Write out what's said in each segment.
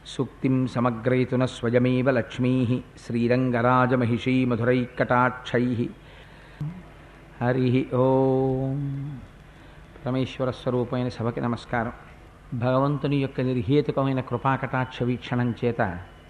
సూక్తిం సమగ్రయతున స్వయమేవ లక్ష్మీ శ్రీరంగరాజమహిషీ మధురైకటాక్షై హరి ఓం పరమేశ్వర స్వరూపమైన సభకి నమస్కారం భగవంతుని యొక్క నిర్హేతుకమైన కృపాకటాక్ష వీక్షణం చేత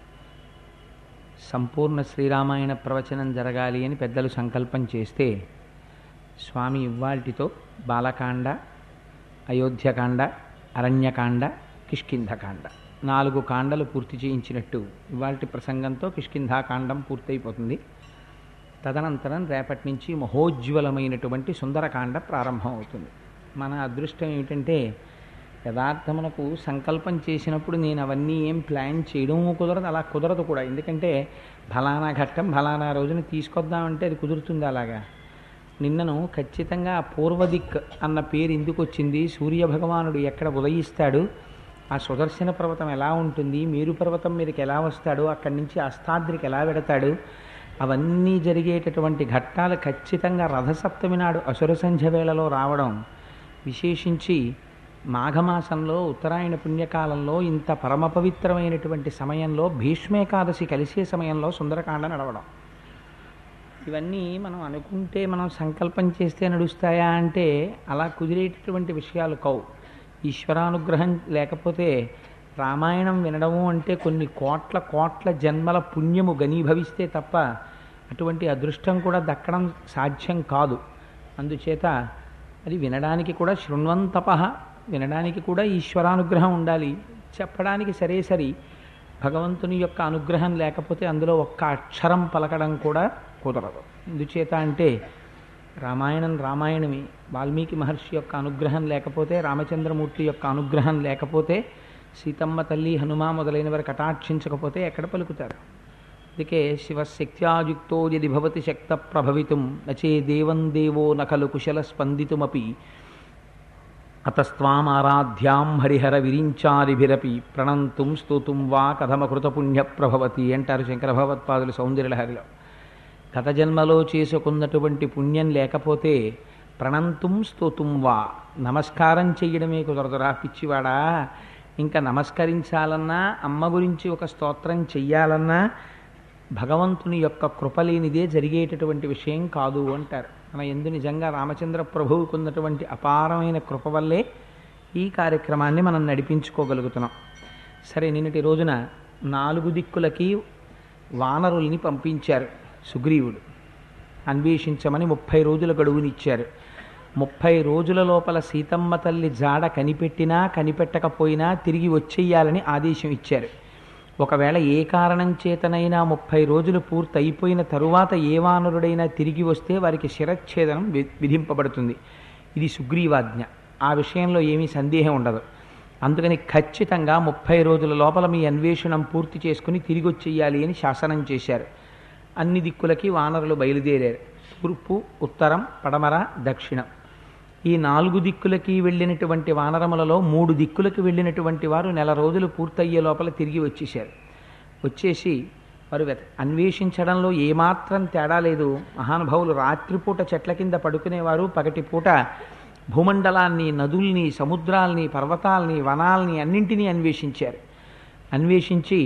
సంపూర్ణ శ్రీరామాయణ ప్రవచనం జరగాలి అని పెద్దలు సంకల్పం చేస్తే స్వామి ఇవ్వాల్టితో బాలకాండ అయోధ్యకాండ అరణ్యకాండ కిష్కింధకాండ నాలుగు కాండలు పూర్తి చేయించినట్టు ఇవాల్టి ప్రసంగంతో కిష్కింధాకాండం పూర్తయిపోతుంది తదనంతరం రేపటి నుంచి మహోజ్వలమైనటువంటి సుందరకాండ ప్రారంభం అవుతుంది మన అదృష్టం ఏమిటంటే యథార్థమునకు సంకల్పం చేసినప్పుడు నేను అవన్నీ ఏం ప్లాన్ చేయడం కుదరదు అలా కుదరదు కూడా ఎందుకంటే ఫలానా ఘట్టం ఫలానా రోజున తీసుకొద్దామంటే అది కుదురుతుంది అలాగా నిన్నను ఖచ్చితంగా పూర్వదిక్ అన్న పేరు ఎందుకు వచ్చింది సూర్య భగవానుడు ఎక్కడ ఉదయిస్తాడు ఆ సుదర్శన పర్వతం ఎలా ఉంటుంది మేరు పర్వతం మీదకి ఎలా వస్తాడు అక్కడి నుంచి అస్తాద్రికి ఎలా వెడతాడు అవన్నీ జరిగేటటువంటి ఘట్టాలు ఖచ్చితంగా రథసప్తమి నాడు అసుర సంధ్య వేళలో రావడం విశేషించి మాఘమాసంలో ఉత్తరాయణ పుణ్యకాలంలో ఇంత పరమ పవిత్రమైనటువంటి సమయంలో భీష్మేకాదశి కలిసే సమయంలో సుందరకాండ నడవడం ఇవన్నీ మనం అనుకుంటే మనం సంకల్పం చేస్తే నడుస్తాయా అంటే అలా కుదిరేటటువంటి విషయాలు కవు ఈశ్వరానుగ్రహం లేకపోతే రామాయణం వినడము అంటే కొన్ని కోట్ల కోట్ల జన్మల పుణ్యము గనీభవిస్తే తప్ప అటువంటి అదృష్టం కూడా దక్కడం సాధ్యం కాదు అందుచేత అది వినడానికి కూడా శృణ్వంతప వినడానికి కూడా ఈశ్వరానుగ్రహం ఉండాలి చెప్పడానికి సరే సరి భగవంతుని యొక్క అనుగ్రహం లేకపోతే అందులో ఒక్క అక్షరం పలకడం కూడా కుదరదు ఎందుచేత అంటే రామాయణం రామాయణమే వాల్మీకి మహర్షి యొక్క అనుగ్రహం లేకపోతే రామచంద్రమూర్తి యొక్క అనుగ్రహం లేకపోతే సీతమ్మ తల్లి హనుమ మొదలైన వారు కటాక్షించకపోతే ఎక్కడ పలుకుతారు అందుకే శివశక్త్యాయుక్తో యది భవతి శక్త ప్రభవితుం నచే దేవం దేవో నకలు కుశల స్పందితుమపి అతస్వామారాధ్యాం హరిహర విరించారిభిరపి ప్రణంతుం స్తోతుం వా కథమకృత పుణ్య ప్రభవతి అంటారు శంకర భగవత్పాదులు సౌందర్యలహరిలో గత జన్మలో చేసుకున్నటువంటి పుణ్యం లేకపోతే ప్రణంతుం స్తోతుం వా నమస్కారం చెయ్యడమే కుదరదురా పిచ్చివాడా ఇంకా నమస్కరించాలన్నా అమ్మ గురించి ఒక స్తోత్రం చెయ్యాలన్నా భగవంతుని యొక్క కృపలేనిదే జరిగేటటువంటి విషయం కాదు అంటారు మన ఎందు నిజంగా రామచంద్ర ప్రభువుకు ఉన్నటువంటి అపారమైన కృప వల్లే ఈ కార్యక్రమాన్ని మనం నడిపించుకోగలుగుతున్నాం సరే నిన్నటి రోజున నాలుగు దిక్కులకి వానరుల్ని పంపించారు సుగ్రీవుడు అన్వేషించమని ముప్పై రోజుల గడువునిచ్చారు ముప్పై రోజుల లోపల సీతమ్మ తల్లి జాడ కనిపెట్టినా కనిపెట్టకపోయినా తిరిగి వచ్చేయాలని ఆదేశం ఇచ్చారు ఒకవేళ ఏ కారణం చేతనైనా ముప్పై రోజులు పూర్తి అయిపోయిన తరువాత ఏ వానరుడైనా తిరిగి వస్తే వారికి శిరచ్ఛేదనం విధింపబడుతుంది ఇది సుగ్రీవాజ్ఞ ఆ విషయంలో ఏమీ సందేహం ఉండదు అందుకని ఖచ్చితంగా ముప్పై రోజుల లోపల మీ అన్వేషణం పూర్తి చేసుకుని తిరిగి వచ్చేయాలి అని శాసనం చేశారు అన్ని దిక్కులకి వానరులు బయలుదేరారు తూర్పు ఉత్తరం పడమర దక్షిణం ఈ నాలుగు దిక్కులకి వెళ్ళినటువంటి వానరములలో మూడు దిక్కులకు వెళ్ళినటువంటి వారు నెల రోజులు పూర్తయ్యే లోపల తిరిగి వచ్చేశారు వచ్చేసి వారు అన్వేషించడంలో ఏమాత్రం తేడా లేదు మహానుభావులు రాత్రిపూట చెట్ల కింద పడుకునేవారు పగటిపూట భూమండలాన్ని నదుల్ని సముద్రాల్ని పర్వతాల్ని వనాల్ని అన్నింటినీ అన్వేషించారు అన్వేషించి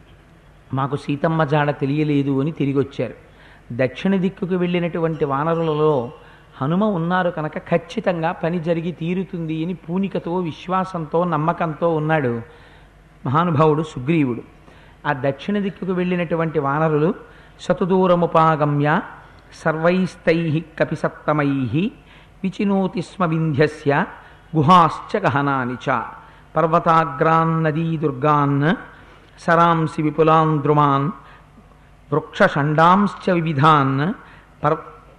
మాకు సీతమ్మ జాడ తెలియలేదు అని తిరిగి వచ్చారు దక్షిణ దిక్కుకు వెళ్ళినటువంటి వానరులలో హనుమ ఉన్నారు కనుక ఖచ్చితంగా పని జరిగి తీరుతుంది అని పూనికతో విశ్వాసంతో నమ్మకంతో ఉన్నాడు మహానుభావుడు సుగ్రీవుడు ఆ దక్షిణ దిక్కుకు వెళ్ళినటువంటి వానరులు సతుదూరముపాగమ్య సర్వైస్తై కపిసప్తమై విచినోతి స్మ వింధ్యస్య గుహాశ్చ గహనాని చ పర్వతాగ్రాన్ నదీ దుర్గాన్ సరాంసి విపులాన్ ద్రుమాన్ వృక్షషండాంశ్చ వివిధాన్ పర్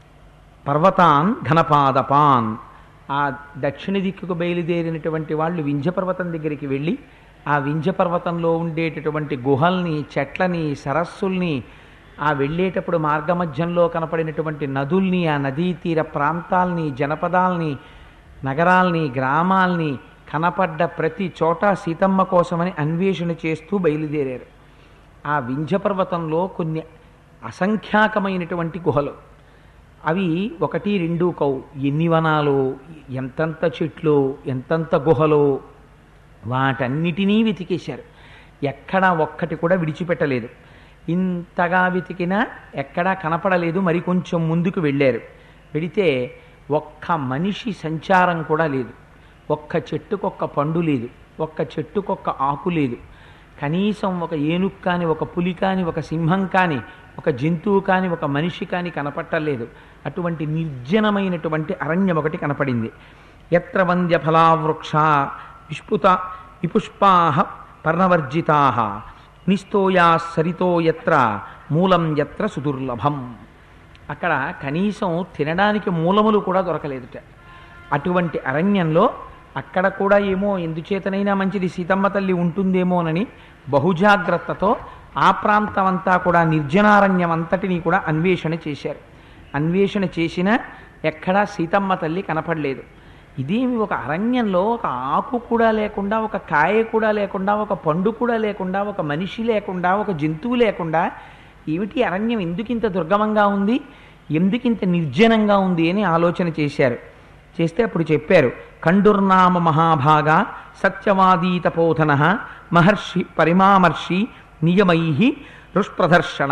పర్వతాన్ ఘనపాదపాన్ ఆ దక్షిణ దిక్కుకు బయలుదేరినటువంటి వాళ్ళు వింధ్యపర్వతం దగ్గరికి వెళ్ళి ఆ వింధ్యపర్వతంలో ఉండేటటువంటి గుహల్ని చెట్లని సరస్సుల్ని ఆ వెళ్ళేటప్పుడు మార్గమధ్యంలో కనపడినటువంటి నదుల్ని ఆ నదీ తీర ప్రాంతాల్ని జనపదాల్ని నగరాల్ని గ్రామాల్ని కనపడ్డ ప్రతి చోట సీతమ్మ కోసమని అన్వేషణ చేస్తూ బయలుదేరారు ఆ వింధ్యపర్వతంలో కొన్ని అసంఖ్యాకమైనటువంటి గుహలు అవి ఒకటి రెండు కవు ఎన్ని వనాలు ఎంతంత చెట్లు ఎంతంత గుహలు వాటన్నిటినీ వెతికేశారు ఎక్కడా ఒక్కటి కూడా విడిచిపెట్టలేదు ఇంతగా వెతికినా ఎక్కడా కనపడలేదు మరి కొంచెం ముందుకు వెళ్ళారు వెడితే ఒక్క మనిషి సంచారం కూడా లేదు ఒక్క చెట్టుకొక్క పండు లేదు ఒక్క చెట్టుకొక్క ఆకు లేదు కనీసం ఒక ఏనుగు కానీ ఒక పులి కానీ ఒక సింహం కానీ ఒక జంతువు కానీ ఒక మనిషి కానీ కనపట్టలేదు అటువంటి నిర్జనమైనటువంటి అరణ్యం ఒకటి కనపడింది ఎత్ర వంద్య ఫలావృక్ష విష్పుత విపుష్పా పర్ణవర్జితా నిస్తోయా సరితో ఎత్ర మూలం ఎత్ర సుదుర్లభం అక్కడ కనీసం తినడానికి మూలములు కూడా దొరకలేదుట అటువంటి అరణ్యంలో అక్కడ కూడా ఏమో ఎందుచేతనైనా మంచిది సీతమ్మ తల్లి ఉంటుందేమోనని బహుజాగ్రత్తతో ఆ ప్రాంతం అంతా కూడా నిర్జనారణ్యం అంతటినీ కూడా అన్వేషణ చేశారు అన్వేషణ చేసినా ఎక్కడా సీతమ్మ తల్లి కనపడలేదు ఇదేమి ఒక అరణ్యంలో ఒక ఆకు కూడా లేకుండా ఒక కాయ కూడా లేకుండా ఒక పండు కూడా లేకుండా ఒక మనిషి లేకుండా ఒక జంతువు లేకుండా ఏమిటి అరణ్యం ఎందుకింత దుర్గమంగా ఉంది ఎందుకింత నిర్జనంగా ఉంది అని ఆలోచన చేశారు చేస్తే అప్పుడు చెప్పారు కండుర్నామ మహాభాగ సత్యవాదీ తపోధన మహర్షి పరిమామర్షి నియమై రుష్ప్రదర్శన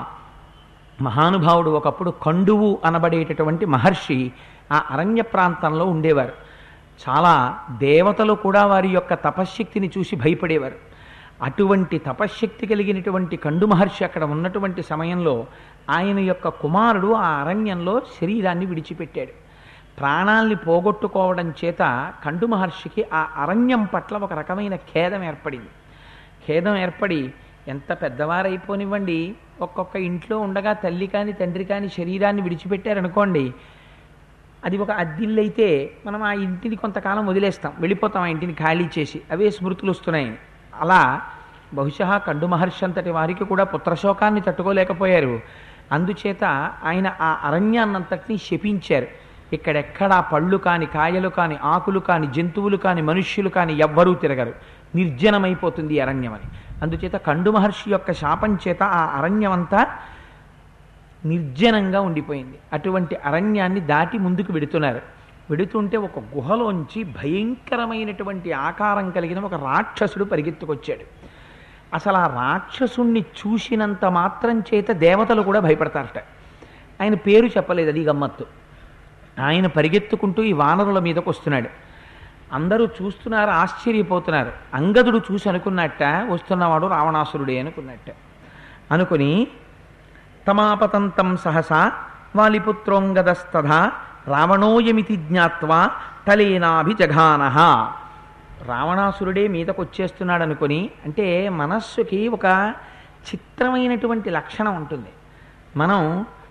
మహానుభావుడు ఒకప్పుడు కండువు అనబడేటటువంటి మహర్షి ఆ అరణ్య ప్రాంతంలో ఉండేవారు చాలా దేవతలు కూడా వారి యొక్క తపశ్శక్తిని చూసి భయపడేవారు అటువంటి తపశ్శక్తి కలిగినటువంటి కండు మహర్షి అక్కడ ఉన్నటువంటి సమయంలో ఆయన యొక్క కుమారుడు ఆ అరణ్యంలో శరీరాన్ని విడిచిపెట్టాడు ప్రాణాల్ని పోగొట్టుకోవడం చేత కండు మహర్షికి ఆ అరణ్యం పట్ల ఒక రకమైన ఖేదం ఏర్పడింది ఖేదం ఏర్పడి ఎంత పెద్దవారైపోనివ్వండి ఒక్కొక్క ఇంట్లో ఉండగా తల్లి కాని తండ్రి కాని శరీరాన్ని విడిచిపెట్టారనుకోండి అది ఒక అద్దిల్లు అయితే మనం ఆ ఇంటిని కొంతకాలం వదిలేస్తాం వెళ్ళిపోతాం ఆ ఇంటిని ఖాళీ చేసి అవే స్మృతులు వస్తున్నాయి అలా బహుశా కండు మహర్షి అంతటి వారికి కూడా పుత్రశోకాన్ని తట్టుకోలేకపోయారు అందుచేత ఆయన ఆ అరణ్యాన్నంతటినీ శపించారు ఇక్కడెక్కడా పళ్ళు కాని కాయలు కాని ఆకులు కాని జంతువులు కాని మనుష్యులు కాని ఎవ్వరూ తిరగరు నిర్జనమైపోతుంది ఈ అరణ్యం అని అందుచేత కండు మహర్షి యొక్క శాపం చేత ఆ అరణ్యం అంతా నిర్జనంగా ఉండిపోయింది అటువంటి అరణ్యాన్ని దాటి ముందుకు వెడుతున్నారు వెడుతుంటే ఒక గుహలోంచి భయంకరమైనటువంటి ఆకారం కలిగిన ఒక రాక్షసుడు పరిగెత్తుకొచ్చాడు అసలు ఆ రాక్షసుణ్ణి చూసినంత మాత్రం చేత దేవతలు కూడా భయపడతారట ఆయన పేరు చెప్పలేదు అది గమ్మత్తు ఆయన పరిగెత్తుకుంటూ ఈ వానరుల మీదకు వస్తున్నాడు అందరూ చూస్తున్నారు ఆశ్చర్యపోతున్నారు అంగదుడు చూసి అనుకున్నట్ట వస్తున్నవాడు రావణాసురుడే అనుకున్నట్ట అనుకుని తమాపతంతం సహసా వాలిపుత్రోంగదస్తథా రావణోయమితి జ్ఞాత్వా తలేనాభిజఘాన రావణాసురుడే మీదకు వచ్చేస్తున్నాడు అనుకుని అంటే మనస్సుకి ఒక చిత్రమైనటువంటి లక్షణం ఉంటుంది మనం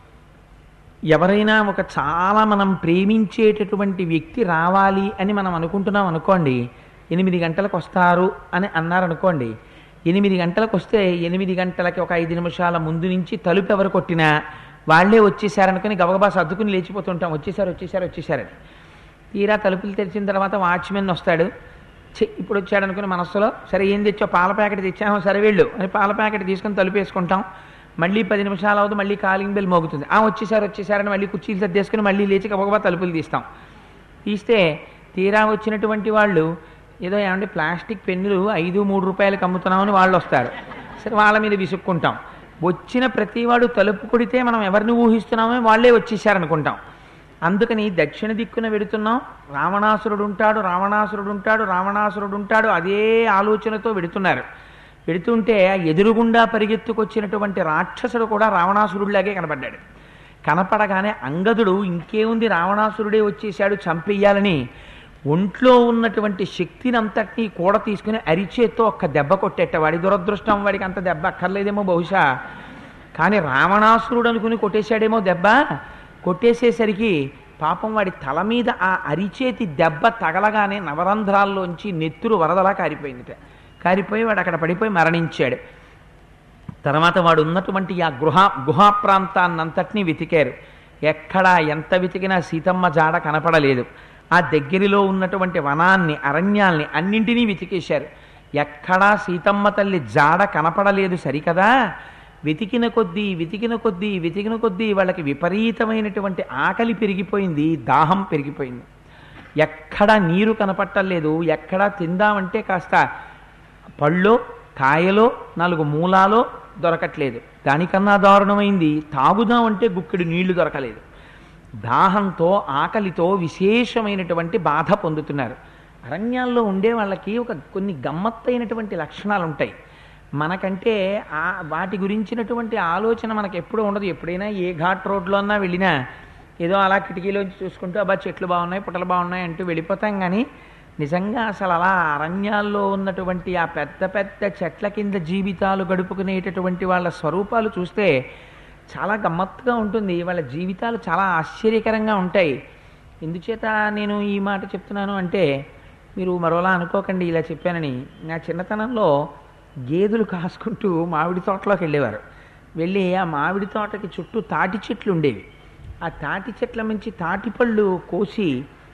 ఎవరైనా ఒక చాలా మనం ప్రేమించేటటువంటి వ్యక్తి రావాలి అని మనం అనుకుంటున్నాం అనుకోండి ఎనిమిది గంటలకు వస్తారు అని అన్నారనుకోండి ఎనిమిది గంటలకు వస్తే ఎనిమిది గంటలకి ఒక ఐదు నిమిషాల ముందు నుంచి తలుపు ఎవరు కొట్టినా వాళ్ళే వచ్చేసారనుకుని గబగబా సర్దుకుని లేచిపోతుంటాం వచ్చేసారు వచ్చేసారు వచ్చేసారని తీరా తలుపులు తెరిచిన తర్వాత వాచ్మెన్ వస్తాడు ఛీ ఇప్పుడు వచ్చాడు అనుకుని మనస్సులో సరే ఏం తెచ్చావు పాల ప్యాకెట్ తెచ్చాము సరే వెళ్ళు అని పాల ప్యాకెట్ తీసుకొని తలుపు వేసుకుంటాం మళ్ళీ పది నిమిషాలు అవుతుంది మళ్ళీ కాలింగ్ బెల్ మోగుతుంది ఆ వచ్చేసారు వచ్చేసారని మళ్ళీ కుర్చీలు సర్దేసుకుని మళ్ళీ లేచి గబగబా తలుపులు తీస్తాం తీస్తే తీరా వచ్చినటువంటి వాళ్ళు ఏదో ఏమంటే ప్లాస్టిక్ పెన్నులు ఐదు మూడు రూపాయలకు అమ్ముతున్నామని వాళ్ళు వస్తారు సరే వాళ్ళ మీద విసుక్కుంటాం వచ్చిన ప్రతివాడు తలుపు కొడితే మనం ఎవరిని ఊహిస్తున్నామో వాళ్ళే వచ్చేసారనుకుంటాం అందుకని దక్షిణ దిక్కున వెడుతున్నాం రావణాసురుడు ఉంటాడు రావణాసురుడు ఉంటాడు రావణాసురుడు ఉంటాడు అదే ఆలోచనతో వెడుతున్నారు వెడుతుంటే ఆ ఎదురుగుండా పరిగెత్తుకొచ్చినటువంటి రాక్షసుడు కూడా రావణాసురుడిలాగే కనపడ్డాడు కనపడగానే అంగదుడు ఇంకేముంది రావణాసురుడే వచ్చేసాడు చంపేయాలని ఒంట్లో ఉన్నటువంటి శక్తిని అంతటినీ కూడ తీసుకుని అరిచేత్తో ఒక్క దెబ్బ కొట్టేట వాడి దురదృష్టం వాడికి అంత దెబ్బ అక్కర్లేదేమో బహుశా కానీ రావణాసురుడు అనుకుని కొట్టేశాడేమో దెబ్బ కొట్టేసేసరికి పాపం వాడి తల మీద ఆ అరిచేతి దెబ్బ తగలగానే నవరంధ్రాల్లోంచి నెత్తురు వరదలా కారిపోయిందిట కారిపోయి వాడు అక్కడ పడిపోయి మరణించాడు తర్వాత వాడు ఉన్నటువంటి ఆ గృహ గుహా ప్రాంతాన్నంతటినీ వెతికారు ఎక్కడా ఎంత వెతికినా సీతమ్మ జాడ కనపడలేదు ఆ దగ్గరలో ఉన్నటువంటి వనాన్ని అరణ్యాల్ని అన్నింటినీ వెతికేశారు ఎక్కడా సీతమ్మ తల్లి జాడ కనపడలేదు సరికదా వెతికిన కొద్దీ వెతికిన కొద్దీ వెతికిన కొద్దీ వాళ్ళకి విపరీతమైనటువంటి ఆకలి పెరిగిపోయింది దాహం పెరిగిపోయింది ఎక్కడా నీరు కనపట్టలేదు ఎక్కడా తిందామంటే కాస్త పళ్ళో కాయలో నాలుగు మూలాలో దొరకట్లేదు దానికన్నా దారుణమైంది తాగుదాం అంటే గుక్కెడు నీళ్లు దొరకలేదు దాహంతో ఆకలితో విశేషమైనటువంటి బాధ పొందుతున్నారు అరణ్యాల్లో ఉండే వాళ్ళకి ఒక కొన్ని గమ్మత్తైనటువంటి లక్షణాలు ఉంటాయి మనకంటే ఆ వాటి గురించినటువంటి ఆలోచన మనకు ఎప్పుడూ ఉండదు ఎప్పుడైనా ఏ ఘాట్ రోడ్లో అన్నా వెళ్ళినా ఏదో అలా కిటికీలోంచి చూసుకుంటూ అబ్బా చెట్లు బాగున్నాయి పుట్టలు బాగున్నాయి అంటూ వెళ్ళిపోతాం కానీ నిజంగా అసలు అలా అరణ్యాల్లో ఉన్నటువంటి ఆ పెద్ద పెద్ద చెట్ల కింద జీవితాలు గడుపుకునేటటువంటి వాళ్ళ స్వరూపాలు చూస్తే చాలా గమ్మత్తుగా ఉంటుంది వాళ్ళ జీవితాలు చాలా ఆశ్చర్యకరంగా ఉంటాయి ఎందుచేత నేను ఈ మాట చెప్తున్నాను అంటే మీరు మరోలా అనుకోకండి ఇలా చెప్పానని నా చిన్నతనంలో గేదెలు కాసుకుంటూ మామిడి తోటలోకి వెళ్ళేవారు వెళ్ళి ఆ మామిడి తోటకి చుట్టూ తాటి చెట్లు ఉండేవి ఆ తాటి చెట్ల నుంచి తాటి పళ్ళు కోసి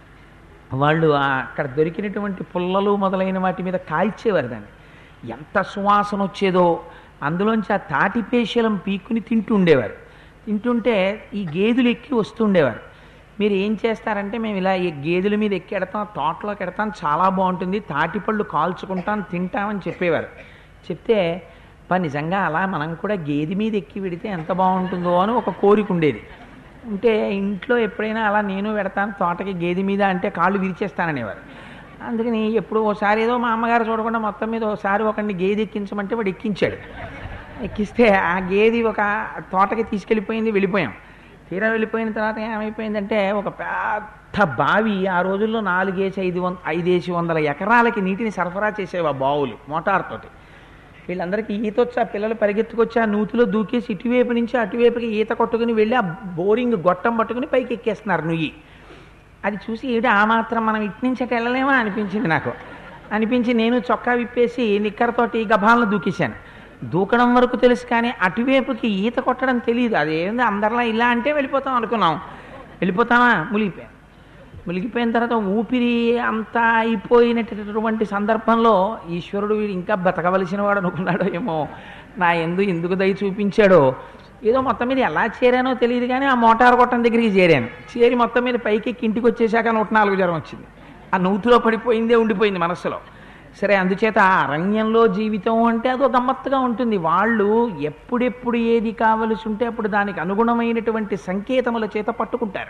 వాళ్ళు ఆ అక్కడ దొరికినటువంటి పుల్లలు మొదలైన వాటి మీద కాల్చేవారు దాన్ని ఎంత సువాసన వచ్చేదో అందులోంచి ఆ తాటి పేషలం పీక్కుని తింటూ ఉండేవారు తింటుంటే ఈ గేదెలు ఎక్కి వస్తూ ఉండేవారు మీరు ఏం చేస్తారంటే మేము ఇలా ఈ గేదెల మీద ఎక్కి ఎడతాం తోటలోకి ఎడతాం చాలా బాగుంటుంది తాటిపళ్ళు కాల్చుకుంటాం తింటామని చెప్పేవారు చెప్తే "అబ్బా, నిజంగా అలా మనం కూడా గేదె మీద ఎక్కి వెడితే ఎంత బాగుంటుందో అని ఒక కోరిక ఉండేది ఉంటే ఇంట్లో ఎప్పుడైనా అలా నేను పెడతాను తోటకి గేదె మీద అంటే కాళ్ళు విరిచేస్తాననేవారు అందుకని ఎప్పుడు ఓసారి ఏదో మా అమ్మగారు చూడకుండా మొత్తం మీద ఒకసారి ఒకరిని గేదె ఎక్కించమంటే వాడు ఎక్కించాడు ఎక్కిస్తే ఆ గేది ఒక తోటకి తీసుకెళ్ళిపోయింది వెళ్ళిపోయాం తీరా వెళ్ళిపోయిన తర్వాత ఏమైపోయిందంటే ఒక పెద్ద బావి ఆ రోజుల్లో నాలుగేసి ఐదు వంద ఐదేసి వందల ఎకరాలకి నీటిని సరఫరా చేసేవి ఆ బావులు మోటార్తోటి వీళ్ళందరికీ ఈత వచ్చి ఆ పిల్లలు పరిగెత్తుకొచ్చి ఆ నూతిలో దూకేసి ఇటువైపు నుంచి అటువైపుకి ఈత కొట్టుకుని వెళ్ళి ఆ బోరింగ్ గొట్టం పట్టుకుని పైకి ఎక్కేస్తున్నారు నుయ్యి అది చూసి ఏడు ఆ మాత్రం మనం ఇటు నుంచి అటు వెళ్ళలేమా అనిపించింది నాకు అనిపించి నేను చొక్కా విప్పేసి నిక్కరతోటి గభాలను దూకేశాను దూకడం వరకు తెలుసు కానీ అటువైపుకి ఈత కొట్టడం తెలియదు అదేంది అందరిలా ఇలా అంటే వెళ్ళిపోతాం అనుకున్నాం వెళ్ళిపోతామా మునిగిపోయాం మునిగిపోయిన తర్వాత ఊపిరి అంతా అయిపోయినటువంటి సందర్భంలో ఈశ్వరుడు వీడు ఇంకా బతకవలసిన వాడు అనుకున్నాడో ఏమో నా ఎందు ఎందుకు దయ చూపించాడో ఏదో మొత్తం మీద ఎలా చేరానో తెలియదు కానీ ఆ మోటార్ కొట్టం దగ్గరికి చేరాను చేరి మొత్తం మీద పైకి ఎక్కి ఇంటికి వచ్చేసాక నూట నాలుగు జ్వరం వచ్చింది ఆ నూతిలో పడిపోయిందే ఉండిపోయింది మనస్సులో సరే అందుచేత ఆ అరణ్యంలో జీవితం అంటే అదో గమ్మత్తుగా ఉంటుంది వాళ్ళు ఎప్పుడెప్పుడు ఏది కావలసి ఉంటే అప్పుడు దానికి అనుగుణమైనటువంటి సంకేతముల చేత పట్టుకుంటారు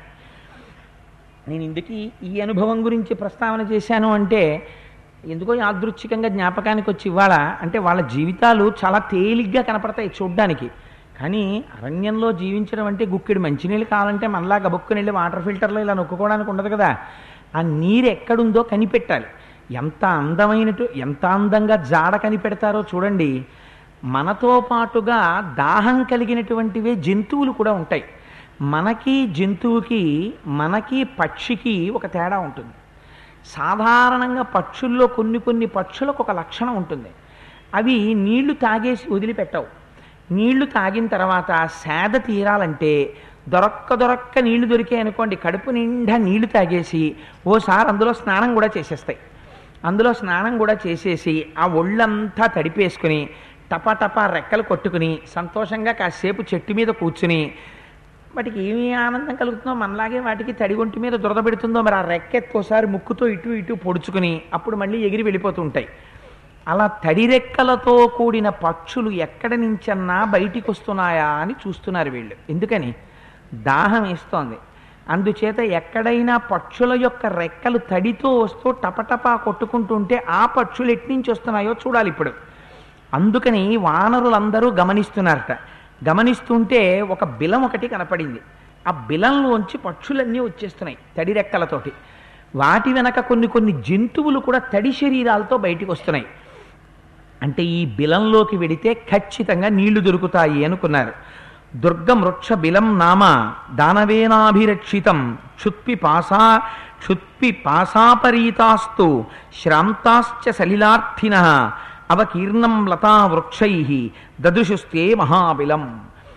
నేను ఇందుకీ ఈ అనుభవం గురించి ప్రస్తావన చేశాను అంటే ఎందుకో యాదృచ్ఛికంగా జ్ఞాపకానికి వచ్చి ఇవాళ అంటే వాళ్ళ జీవితాలు చాలా తేలిగ్గా కనపడతాయి చూడ్డానికి కానీ అరణ్యంలో జీవించడం అంటే గుక్కెడు మంచినీళ్ళు కావాలంటే మనలా గబుక్కుని వెళ్ళి వాటర్ ఫిల్టర్లో ఇలా నొక్కుకోవడానికి ఉండదు కదా ఆ నీరు ఎక్కడుందో కనిపెట్టాలి ఎంత అందమైనటు ఎంత అందంగా జాడ కనిపెడతారో చూడండి మనతో పాటుగా దాహం కలిగినటువంటివే జంతువులు కూడా ఉంటాయి మనకి జంతువుకి మనకి పక్షికి ఒక తేడా ఉంటుంది సాధారణంగా పక్షుల్లో కొన్ని కొన్ని పక్షులకు ఒక లక్షణం ఉంటుంది అవి నీళ్లు తాగేసి వదిలిపెట్టవు నీళ్లు తాగిన తర్వాత సేద తీరాలంటే దొరక్క దొరక్క నీళ్లు దొరికాయి అనుకోండి కడుపు నిండా నీళ్లు తాగేసి ఓసారి అందులో స్నానం కూడా చేసేస్తాయి అందులో స్నానం కూడా చేసేసి ఆ ఒళ్ళంతా తడిపేసుకుని టపా రెక్కలు కొట్టుకుని సంతోషంగా కాసేపు చెట్టు మీద కూర్చుని వాటికి ఏమి ఆనందం కలుగుతుందో మనలాగే వాటికి తడి ఒంటి మీద దురద పెడుతుందో మరి ఆ రెక్కెత్తుకోసారి ముక్కుతో ఇటు ఇటు పొడుచుకుని అప్పుడు మళ్ళీ ఎగిరి వెళ్ళిపోతూ ఉంటాయి అలా తడి రెక్కలతో కూడిన పక్షులు ఎక్కడి నుంచన్నా బయటికి వస్తున్నాయా అని చూస్తున్నారు వీళ్ళు ఎందుకని దాహం వేస్తోంది అందుచేత ఎక్కడైనా పక్షుల యొక్క రెక్కలు తడితో వస్తూ టపటపా కొట్టుకుంటుంటే ఆ పక్షులు ఎట్నుంచి వస్తున్నాయో చూడాలి ఇప్పుడు అందుకని వానరులందరూ గమనిస్తున్నారట గమనిస్తుంటే ఒక బిలం ఒకటి కనపడింది ఆ బిలంలోంచి పక్షులన్నీ వచ్చేస్తున్నాయి తడి రెక్కలతోటి వాటి వెనక కొన్ని కొన్ని జంతువులు కూడా తడి శరీరాలతో బయటికి వస్తున్నాయి అంటే ఈ బిలంలోకి వెడితే ఖచ్చితంగా నీళ్లు దొరుకుతాయి అనుకున్నారు దుర్గం వృక్ష బిలం నామ దానవేనాభిరక్షితం క్షుత్పి పాసా క్షుత్పి పాసాపరీతాస్తు శ్రాంతాశ్చ సలిలార్థిన అవకీర్ణం లతా వృక్షై దదృశుస్తే మహాబిలం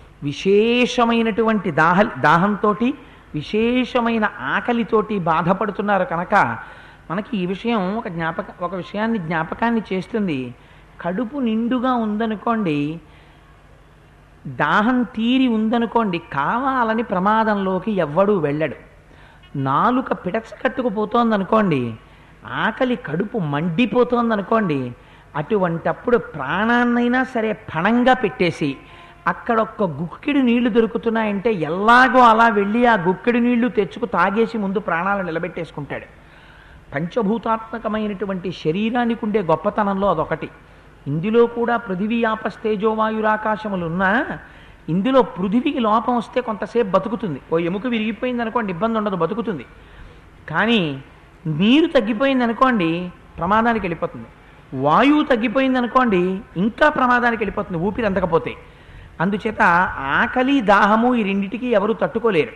విశేషమైనటువంటి దాహ దాహంతో విశేషమైన ఆకలితోటి బాధపడుతున్నారు కనుక మనకి ఈ విషయం ఒక జ్ఞాపక ఒక విషయాన్ని జ్ఞాపకాన్ని చేస్తుంది కడుపు నిండుగా ఉందనుకోండి దాహం తీరి ఉందనుకోండి కావాలని ప్రమాదంలోకి ఎవ్వడూ వెళ్ళడు నాలుక పిడచ కట్టుకుపోతోందనుకోండి ఆకలి కడుపు మండిపోతోందనుకోండి అటువంటప్పుడు ప్రాణాన్నైనా సరే పణంగా పెట్టేసి అక్కడ ఒక్క గుక్కిడి నీళ్లు దొరుకుతున్నాయంటే ఎలాగో అలా వెళ్ళి ఆ గుక్కిడి నీళ్లు తెచ్చుకు తాగేసి ముందు ప్రాణాలు నిలబెట్టేసుకుంటాడు పంచభూతాత్మకమైనటువంటి శరీరానికి ఉండే గొప్పతనంలో అదొకటి ఇందులో కూడా పృథివీ ఆపస్తేజోవాయురాకాశములు ఉన్నా ఇందులో పృథివీకి లోపం వస్తే కొంతసేపు బతుకుతుంది ఓ ఎముక విరిగిపోయింది అనుకోండి ఇబ్బంది ఉండదు బతుకుతుంది కానీ నీరు తగ్గిపోయింది అనుకోండి ప్రమాదానికి వెళ్ళిపోతుంది వాయువు తగ్గిపోయింది అనుకోండి ఇంకా ప్రమాదానికి వెళ్ళిపోతుంది ఊపిరి అందకపోతే అందుచేత ఆకలి దాహము ఈ రెండిటికి ఎవరు తట్టుకోలేరు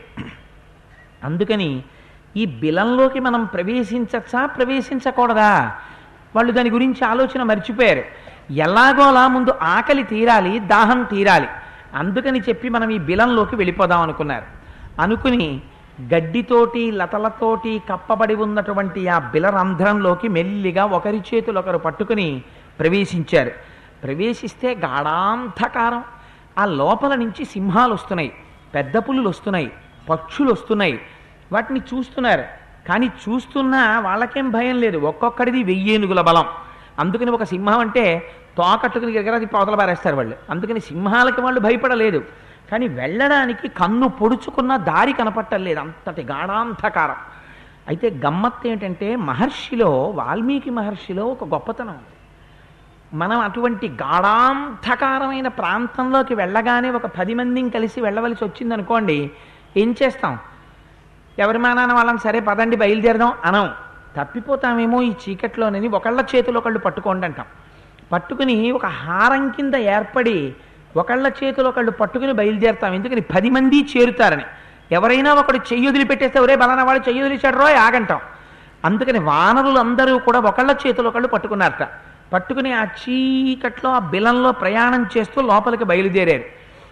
అందుకని ఈ బిలంలోకి మనం ప్రవేశించచ్చా ప్రవేశించకూడదా వాళ్ళు దాని గురించి ఆలోచన మర్చిపోయారు ఎలాగో అలా ముందు ఆకలి తీరాలి దాహం తీరాలి అందుకని చెప్పి మనం ఈ బిలంలోకి వెళ్ళిపోదాం అనుకున్నారు అనుకుని గడ్డితోటి లతలతోటి కప్పబడి ఉన్నటువంటి ఆ బిలరంధ్రంలోకి మెల్లిగా ఒకరి చేతులు ఒకరు పట్టుకుని ప్రవేశించారు ప్రవేశిస్తే గాఢాంధకారం ఆ లోపల నుంచి సింహాలు వస్తున్నాయి పెద్ద పులులు వస్తున్నాయి పక్షులు వస్తున్నాయి వాటిని చూస్తున్నారు కానీ చూస్తున్నా వాళ్ళకేం భయం లేదు ఒక్కొక్కడిది వెయ్యేనుగుల బలం అందుకని ఒక సింహం అంటే తోకట్టుకుని ఎగరది పోతల పారేస్తారు వాళ్ళు అందుకని సింహాలకి వాళ్ళు భయపడలేదు కానీ వెళ్ళడానికి కన్ను పొడుచుకున్న దారి కనపట్టలేదు అంతటి గాఢాంధకారం అయితే గమ్మత్తు ఏంటంటే మహర్షిలో వాల్మీకి మహర్షిలో ఒక గొప్పతనం ఉంది మనం అటువంటి గాఢాంధకారమైన ప్రాంతంలోకి వెళ్ళగానే ఒక పది మందిని కలిసి వెళ్ళవలసి వచ్చిందనుకోండి ఏం చేస్తాం ఎవరి మానాన వాళ్ళని సరే పదండి బయలుదేరదాం అనం తప్పిపోతామేమో ఈ చీకట్లోనని ఒకళ్ళ చేతులు ఒకళ్ళు పట్టుకోండి అంటాం పట్టుకుని ఒక హారం కింద ఏర్పడి ఒకళ్ళ చేతులు ఒకళ్ళు పట్టుకుని బయలుదేరుతాం ఎందుకని పది మంది చేరుతారని ఎవరైనా ఒకడు చెయ్యి వదిలిపెట్టేస్తే ఒరే బలానా వాడు చెయ్యి వదిలిచాడు రోయ్ ఆగంటాం అందుకని వానరులు అందరూ కూడా ఒకళ్ళ చేతులు ఒకళ్ళు పట్టుకున్నారట పట్టుకుని ఆ చీకట్లో ఆ బిలంలో ప్రయాణం చేస్తూ లోపలికి బయలుదేరారు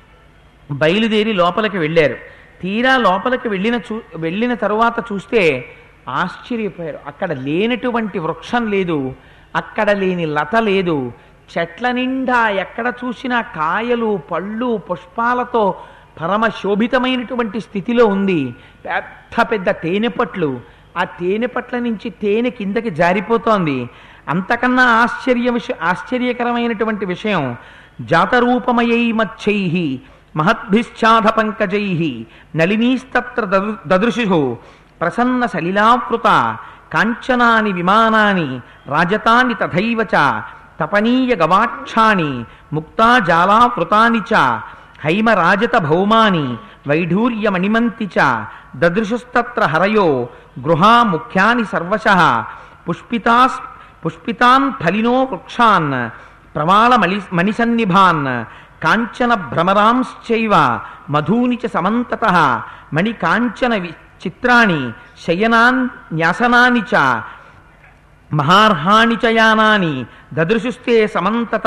బయలుదేరి లోపలికి వెళ్ళారు తీరా లోపలికి వెళ్ళిన చూ వెళ్ళిన తరువాత చూస్తే ఆశ్చర్యపోయారు అక్కడ లేనటువంటి వృక్షం లేదు అక్కడ లేని లత లేదు చెట్ల నిండా ఎక్కడ చూసినా కాయలు పళ్ళు పుష్పాలతో పరమ శోభితమైనటువంటి స్థితిలో ఉంది పెద్ద పెద్ద తేనెపట్లు ఆ తేనెపట్ల నుంచి తేనె కిందకి జారిపోతోంది అంతకన్నా ఆశ్చర్య విష ఆశ్చర్యకరమైనటువంటి విషయం జాతరూపమయై మచ్చై మహద్భిశ్చాధ పంకజై నళినీస్తత్ర దదృ దదృశు ప్రసన్న సలిలావృత కాంచనాని విమానాని రాజతాని తథైవ చ తపనీయ గవాక్షాణి ముక్తాజాలావృతాని చ హైమరాజత భౌమాని వైఢూర్యమణిమంతి చ దదృశుస్తత్ర హరయో గృహా ముఖ్యాని సర్వశ పుష్పితాస్ పుష్పితాన్ ఫలినో వృక్షాన్ ప్రమాళ మలి మణిసన్నిభాన్ కాంచన భ్రమరాంశ్చైవ మధూని చ సమంతత మణి కాంచన వి చిత్రాణి శయనాన్ న్యాసనాని చ మహార్హాణి చ యానాని దదృశుస్తే సమంతత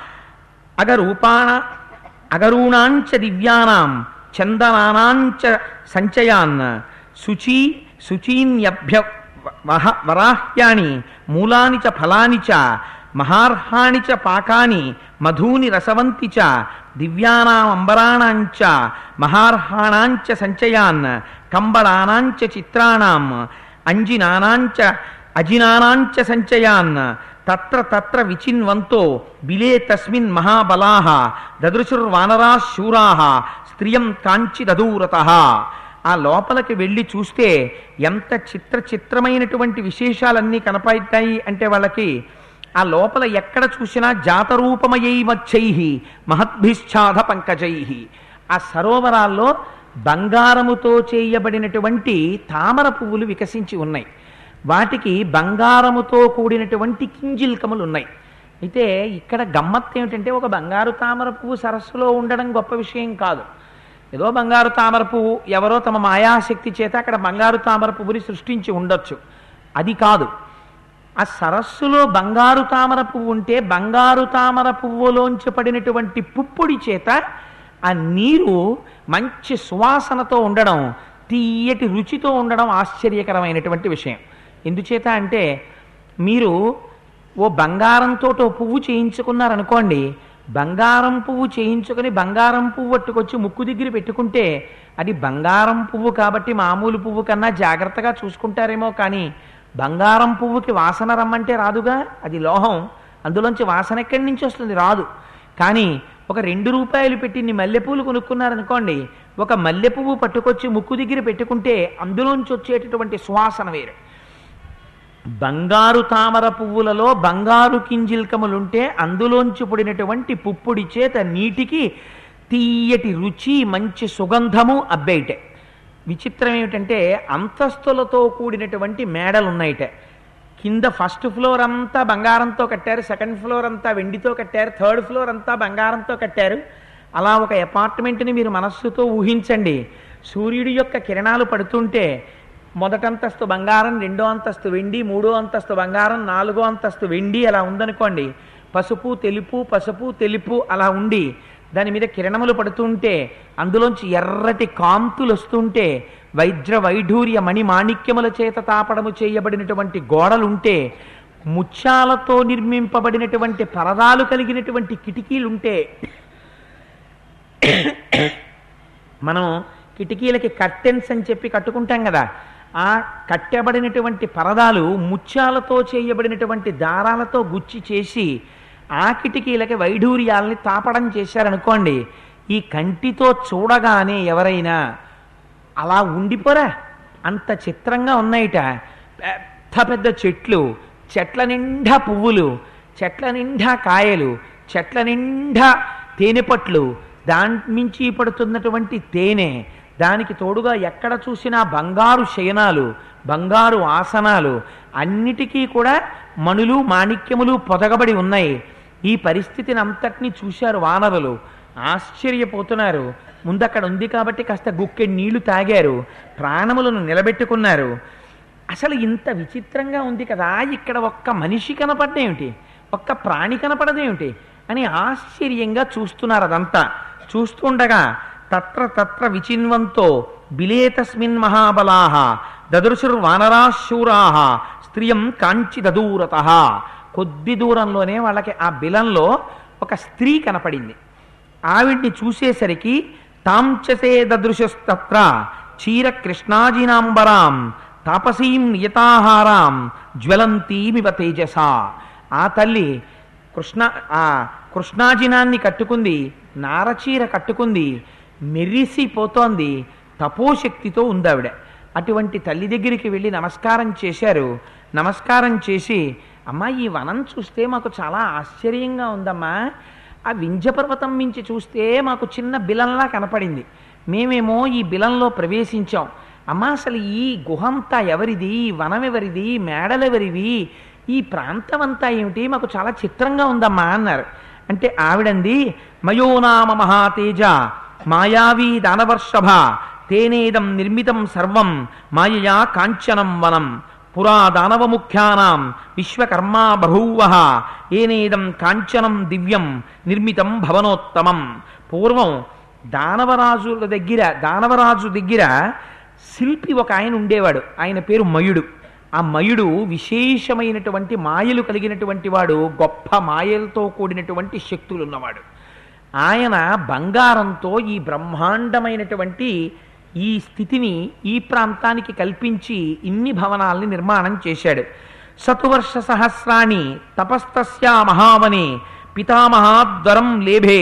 అగరూపాణ అగరూణాంచ దివ్యానాం చందనానాంచ సంచయాన్ శుచి శుచీన్యభ్య వహ వరాహ్యాని మూలాని చ ఫలాని చ మహార్హాణి చ పాకాని మధూని రసవంతి చ దివ్యానామంబరాణాంచ మహార్హాణాంచ సంచయాన్ కంబళానాంచ చిత్రాణం అంజినానాంచ అజినానాంచ సంచయాన్ తత్ర తత్ర విచిన్వంతో బిలే తస్మిన్ మహాబలాహ దదృశుర్వానరా శూరాహ స్త్రియం కాంచిదూరత ఆ లోపలికి వెళ్ళి చూస్తే ఎంత చిత్ర చిత్రమైనటువంటి విశేషాలన్నీ కనపడతాయి అంటే వాళ్ళకి ఆ లోపల ఎక్కడ చూసినా జాతరూపమయై వచ్చై మహద్భిశ్చాధ పంకజై ఆ సరోవరాల్లో బంగారముతో చేయబడినటువంటి తామర పువ్వులు వికసించి ఉన్నాయి వాటికి బంగారముతో కూడినటువంటి కింజిల్కములు ఉన్నాయి అయితే ఇక్కడ గమ్మత్తు ఏమిటంటే ఒక బంగారు తామర పువ్వు సరస్సులో ఉండడం గొప్ప విషయం కాదు ఏదో బంగారు తామర పువ్వు ఎవరో తమ మాయాశక్తి చేత అక్కడ బంగారు తామర పువ్వుని సృష్టించి ఉండొచ్చు అది కాదు ఆ సరస్సులో బంగారు తామర పువ్వు ఉంటే బంగారు తామర పువ్వులోంచి పడినటువంటి పుప్పొడి చేత ఆ నీరు మంచి సువాసనతో ఉండడం తీయటి రుచితో ఉండడం ఆశ్చర్యకరమైనటువంటి విషయం ఎందుచేత అంటే మీరు ఓ బంగారంతో ఓ పువ్వు చేయించుకున్నారనుకోండి బంగారం పువ్వు చేయించుకొని బంగారం పువ్వు పట్టుకొచ్చి ముక్కు దగ్గర పెట్టుకుంటే అది బంగారం పువ్వు కాబట్టి మామూలు పువ్వు కన్నా జాగ్రత్తగా చూసుకుంటారేమో కానీ బంగారం పువ్వుకి వాసన రమ్మంటే రాదుగా అది లోహం అందులోంచి వాసన ఎక్కడి నుంచి వస్తుంది రాదు కానీ ఒక రెండు రూపాయలు పెట్టి ఇన్ని మల్లెపూలు కొనుక్కున్నారనుకోండి ఒక మల్లెపువ్వు పట్టుకొచ్చి ముక్కు దగ్గర పెట్టుకుంటే అందులోంచి వచ్చేటటువంటి సువాసన వేరు బంగారు తామర పువ్వులలో బంగారు కింజిల్కములుంటే అందులోంచి పుడినటువంటి పుప్పుడి చేత నీటికి తీయటి రుచి మంచి సుగంధము అబ్బేయటే విచిత్రం ఏమిటంటే అంతస్తులతో కూడినటువంటి మేడలు ఉన్నాయిట కింద ఫస్ట్ ఫ్లోర్ అంతా బంగారంతో కట్టారు సెకండ్ ఫ్లోర్ అంతా వెండితో కట్టారు థర్డ్ ఫ్లోర్ అంతా బంగారంతో కట్టారు అలా ఒక అపార్ట్మెంట్ని మీరు మనస్సుతో ఊహించండి సూర్యుడి యొక్క కిరణాలు పడుతుంటే మొదటంతస్తు బంగారం రెండో అంతస్తు వెండి మూడో అంతస్తు బంగారం నాలుగో అంతస్తు వెండి అలా ఉందనుకోండి పసుపు తెలుపు పసుపు తెలుపు అలా ఉండి దాని మీద కిరణములు పడుతుంటే అందులోంచి ఎర్రటి కాంతులు వస్తుంటే వైద్ర వైఢూర్య మణి మాణిక్యముల చేత తాపడము చేయబడినటువంటి గోడలుంటే ముత్యాలతో నిర్మింపబడినటువంటి పరదాలు కలిగినటువంటి కిటికీలుంటే మనం కిటికీలకి కర్టెన్స్ అని చెప్పి కట్టుకుంటాం కదా ఆ కట్టబడినటువంటి పరదాలు ముత్యాలతో చేయబడినటువంటి దారాలతో గుచ్చి చేసి ఆ కిటికీలకి వైఢూర్యాల్ని తాపడం చేశారనుకోండి ఈ కంటితో చూడగానే ఎవరైనా అలా ఉండిపోరా అంత చిత్రంగా ఉన్నాయిట పెద్ద పెద్ద చెట్లు చెట్ల నిండా పువ్వులు చెట్ల నిండా కాయలు చెట్ల నిండా తేనెపట్లు దాని నుంచి పడుతున్నటువంటి తేనె దానికి తోడుగా ఎక్కడ చూసినా బంగారు శయనాలు బంగారు ఆసనాలు అన్నిటికీ కూడా మణులు మాణిక్యములు పొదగబడి ఉన్నాయి ఈ పరిస్థితిని అంతటినీ చూశారు వానరులు ఆశ్చర్యపోతున్నారు ముందక్కడ ఉంది కాబట్టి కాస్త గుక్కెడి నీళ్లు తాగారు ప్రాణములను నిలబెట్టుకున్నారు అసలు ఇంత విచిత్రంగా ఉంది కదా ఇక్కడ ఒక్క మనిషి కనపడదేమిటి ఒక్క ప్రాణి కనపడదేమిటి అని ఆశ్చర్యంగా చూస్తున్నారు అదంతా చూస్తుండగా తత్ర తత్ర విచిన్వంతో బిలేతస్మిన్ మహాబలాహ దదృశుర్వానరాశూరాహ స్త్రియం కాంచి దదూరత కొద్ది దూరంలోనే వాళ్ళకి ఆ బిలంలో ఒక స్త్రీ కనపడింది ఆవిడ్ని చూసేసరికి తాంచసే దదృశస్తత్ర చీర కృష్ణాజినాంబరాం తాపసీం నియతాహారాం జ్వలంతీమివ తేజస ఆ తల్లి కృష్ణ ఆ కృష్ణాజినాన్ని కట్టుకుంది నారచీర కట్టుకుంది మెరిసిపోతోంది తపోశక్తితో ఉంది ఆవిడ అటువంటి తల్లి దగ్గరికి వెళ్ళి నమస్కారం చేశారు నమస్కారం చేసి అమ్మా ఈ వనం చూస్తే మాకు చాలా ఆశ్చర్యంగా ఉందమ్మా ఆ వింజపర్వతం మించి చూస్తే మాకు చిన్న బిలంలా కనపడింది మేమేమో ఈ బిలంలో ప్రవేశించాం అమ్మా అసలు ఈ గుహంతా ఎవరిది ఈ వనం ఎవరిది మేడలెవరివి ఈ ప్రాంతం అంతా ఏమిటి మాకు చాలా చిత్రంగా ఉందమ్మా అన్నారు అంటే ఆవిడంది మయోనామ మహాతేజ మాయావీ దానవర్షభ తేనేదం నిర్మితం సర్వం మాయయా కాంచనం వనం పురా దానవముఖ్యానాం విశ్వకర్మా బభూవ ఏనేదం కాంచనం దివ్యం నిర్మితం భవనోత్తమం పూర్వం దానవరాజుల దగ్గర దానవరాజు దగ్గర శిల్పి ఒక ఆయన ఉండేవాడు ఆయన పేరు మయుడు ఆ మయుడు విశేషమైనటువంటి మాయలు కలిగినటువంటి వాడు గొప్ప మాయలతో కూడినటువంటి శక్తులు ఉన్నవాడు ఆయన బంగారంతో ఈ బ్రహ్మాండమైనటువంటి ఈ స్థితిని ఈ ప్రాంతానికి కల్పించి ఇన్ని భవనాల్ని నిర్మాణం చేశాడు సతువర్ష సహస్రాణి తపస్తస్యా మహావనే పితామహాద్వరం లేభే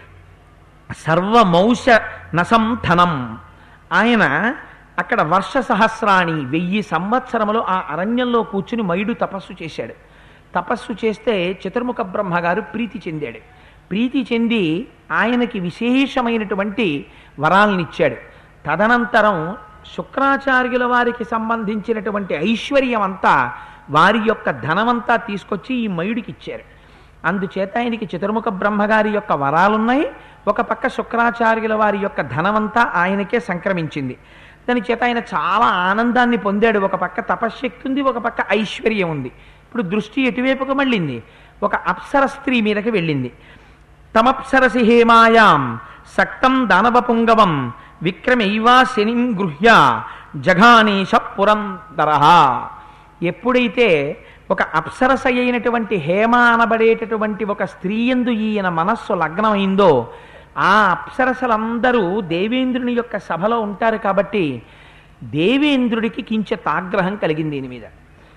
సర్వమౌష నసంధనం ఆయన అక్కడ వర్ష సహస్రాణి వెయ్యి సంవత్సరములు ఆ అరణ్యంలో కూర్చుని మయుడు తపస్సు చేశాడు తపస్సు చేస్తే చతుర్ముఖ బ్రహ్మగారు ప్రీతి చెందాడు ప్రీతి చెంది ఆయనకి విశేషమైనటువంటి వరాలనిచ్చాడు తదనంతరం శుక్రాచార్యుల వారికి సంబంధించినటువంటి ఐశ్వర్యం అంతా వారి యొక్క ధనమంతా తీసుకొచ్చి ఈ మయుడికి ఇచ్చారు అందుచేత ఆయనకి చతుర్ముఖ బ్రహ్మగారి యొక్క వరాలున్నాయి ఒక పక్క శుక్రాచార్యుల వారి యొక్క ధనమంతా ఆయనకే సంక్రమించింది దాని చేత ఆయన చాలా ఆనందాన్ని పొందాడు ఒక పక్క తపశ్శక్తి ఉంది ఒక పక్క ఐశ్వర్యం ఉంది ఇప్పుడు దృష్టి ఎటువైపుకు మళ్ళింది ఒక అప్సర స్త్రీ మీదకి వెళ్ళింది తమప్సరసి హేమాయాం సక్తం దానవ పుంగవం విక్రమైవా శనిం గృహ్య జఘానీష పురందర ఎప్పుడైతే ఒక అప్సరస అయినటువంటి హేమ అనబడేటటువంటి ఒక స్త్రీ ఎందు ఈయన మనస్సు లగ్నమైందో ఆ అప్సరసలందరూ దేవేంద్రుని యొక్క సభలో ఉంటారు కాబట్టి దేవేంద్రుడికి కించెత్ ఆగ్రహం కలిగింది దీని మీద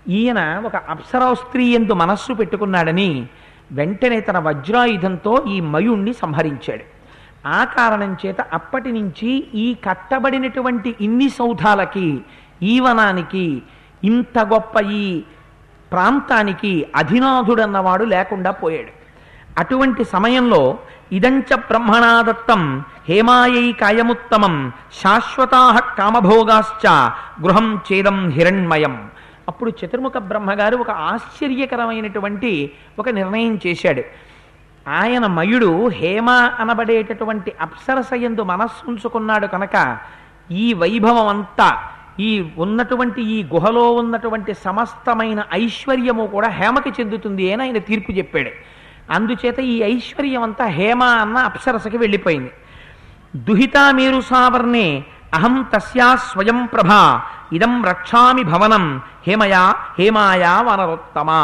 ఈయన ఒక అప్సరా స్త్రీ ఎందు మనస్సు పెట్టుకున్నాడని వెంటనే తన వజ్రాయుధంతో ఈ మయుణ్ణి సంహరించాడు ఆ కారణం చేత అప్పటి నుంచి ఈ కట్టబడినటువంటి ఇన్ని సౌధాలకి ఈ వనానికి ఇంత గొప్ప ఈ ప్రాంతానికి అధినాథుడన్నవాడు లేకుండా పోయాడు అటువంటి సమయంలో ఇదంచ బ్రహ్మణాదత్తం హేమాయై కాయముత్తమం శాశ్వతా కామభోగాశ్చ గృహం చేదం హిరణ్మయం అప్పుడు చతుర్ముఖ బ్రహ్మగారు ఒక ఆశ్చర్యకరమైనటువంటి ఒక నిర్ణయం చేశాడు ఆయన మయుడు హేమ అనబడేటటువంటి అప్సరసయందు మనస్సు ఉంచుకున్నాడు కనుక ఈ వైభవం అంతా ఈ ఉన్నటువంటి ఈ గుహలో ఉన్నటువంటి సమస్తమైన ఐశ్వర్యము కూడా హేమకి చెందుతుంది అని ఆయన తీర్పు చెప్పాడు అందుచేత ఈ ఐశ్వర్యం అంతా హేమ అన్న అప్సరసకి వెళ్ళిపోయింది దుహితా మేరు సావర్ణే అహం తస్యా స్వయం ప్రభా ఇదం రక్షామి భవనం హేమయా హేమాయా వనరోత్తమా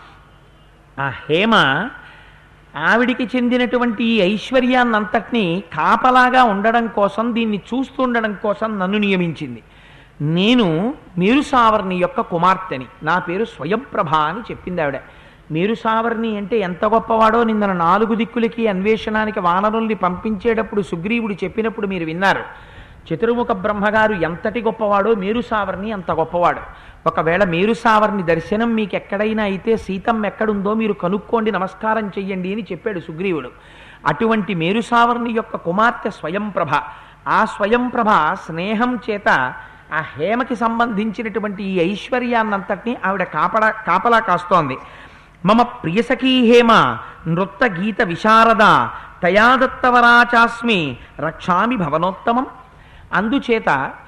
ఆ హేమ ఆవిడికి చెందినటువంటి ఈ ఐశ్వర్యాన్నంతటినీ కాపలాగా ఉండడం కోసం దీన్ని చూస్తుండడం కోసం నన్ను నియమించింది నేను మీరు సావర్ణి యొక్క కుమార్తెని నా పేరు స్వయంప్రభ అని చెప్పింది ఆవిడ మీరు సావర్ణి అంటే ఎంత గొప్పవాడో నిన్న నాలుగు దిక్కులకి అన్వేషణానికి వానరుల్ని పంపించేటప్పుడు సుగ్రీవుడు చెప్పినప్పుడు మీరు విన్నారు చతుర్ముఖ బ్రహ్మగారు ఎంతటి గొప్పవాడో మేరు సావర్ణి అంత గొప్పవాడు ఒకవేళ మేరు సావర్ణి దర్శనం మీకు ఎక్కడైనా అయితే సీతమ్మ ఎక్కడుందో మీరు కనుక్కోండి నమస్కారం చెయ్యండి అని చెప్పాడు సుగ్రీవుడు అటువంటి మేరు సావర్ణి యొక్క కుమార్తె స్వయంప్రభ ఆ స్వయంప్రభ స్నేహం చేత ఆ హేమకి సంబంధించినటువంటి ఈ ఐశ్వర్యాన్నంతటినీ ఆవిడ కాపడా కాపలా కాస్తోంది మమ ప్రియసఖీ హేమ నృత్త గీత విశారద తయాదత్తవరాచాస్మి రక్షామి భవనోత్తమం అందుచేత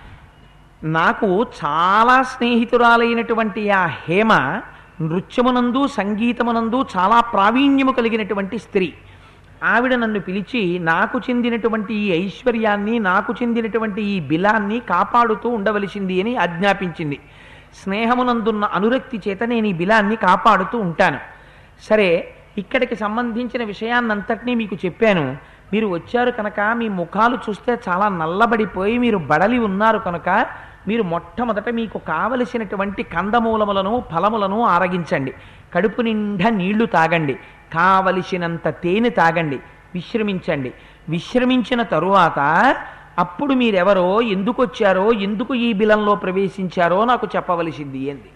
నాకు చాలా స్నేహితురాలైనటువంటి ఆ హేమ నృత్యమునందు సంగీతమునందు చాలా ప్రావీణ్యము కలిగినటువంటి స్త్రీ ఆవిడ నన్ను పిలిచి నాకు చెందినటువంటి ఈ ఐశ్వర్యాన్ని నాకు చెందినటువంటి ఈ బిలాన్ని కాపాడుతూ ఉండవలసింది అని ఆజ్ఞాపించింది స్నేహమునందున్న అనురక్తి చేత నేను ఈ బిలాన్ని కాపాడుతూ ఉంటాను సరే ఇక్కడికి సంబంధించిన విషయాన్నంతటినీ మీకు చెప్పాను మీరు వచ్చారు కనుక మీ ముఖాలు చూస్తే చాలా నల్లబడిపోయి మీరు బడలి ఉన్నారు కనుక మీరు మొట్టమొదట మీకు కావలసినటువంటి కందమూలములను ఫలములను ఆరగించండి కడుపు నిండా నీళ్లు తాగండి కావలసినంత తేనె తాగండి విశ్రమించండి విశ్రమించిన తరువాత అప్పుడు మీరెవరో ఎందుకు వచ్చారో ఎందుకు ఈ బిలంలో ప్రవేశించారో నాకు చెప్పవలసింది ఏంది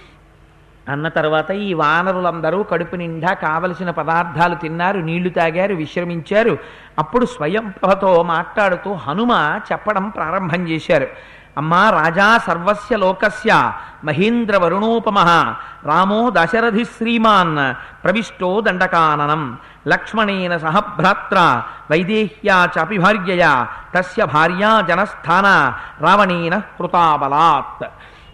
అన్న తర్వాత ఈ వానరులందరూ కడుపు నిండా కావలసిన పదార్థాలు తిన్నారు నీళ్లు తాగారు విశ్రమించారు అప్పుడు స్వయం ప్రభతో మాట్లాడుతూ హనుమ చెప్పడం ప్రారంభం చేశారు అమ్మా రాజా సర్వస్య లోకస్య మహేంద్ర వరుణోపమ రామో దశరథి శ్రీమాన్ ప్రవిష్టో దండకాననం లక్ష్మణేన సహ భ్రాత్ర వైదేహ్యా చాపి భార్యయా తస్య భార్యా జనస్థాన రావణేన కృతాబలాత్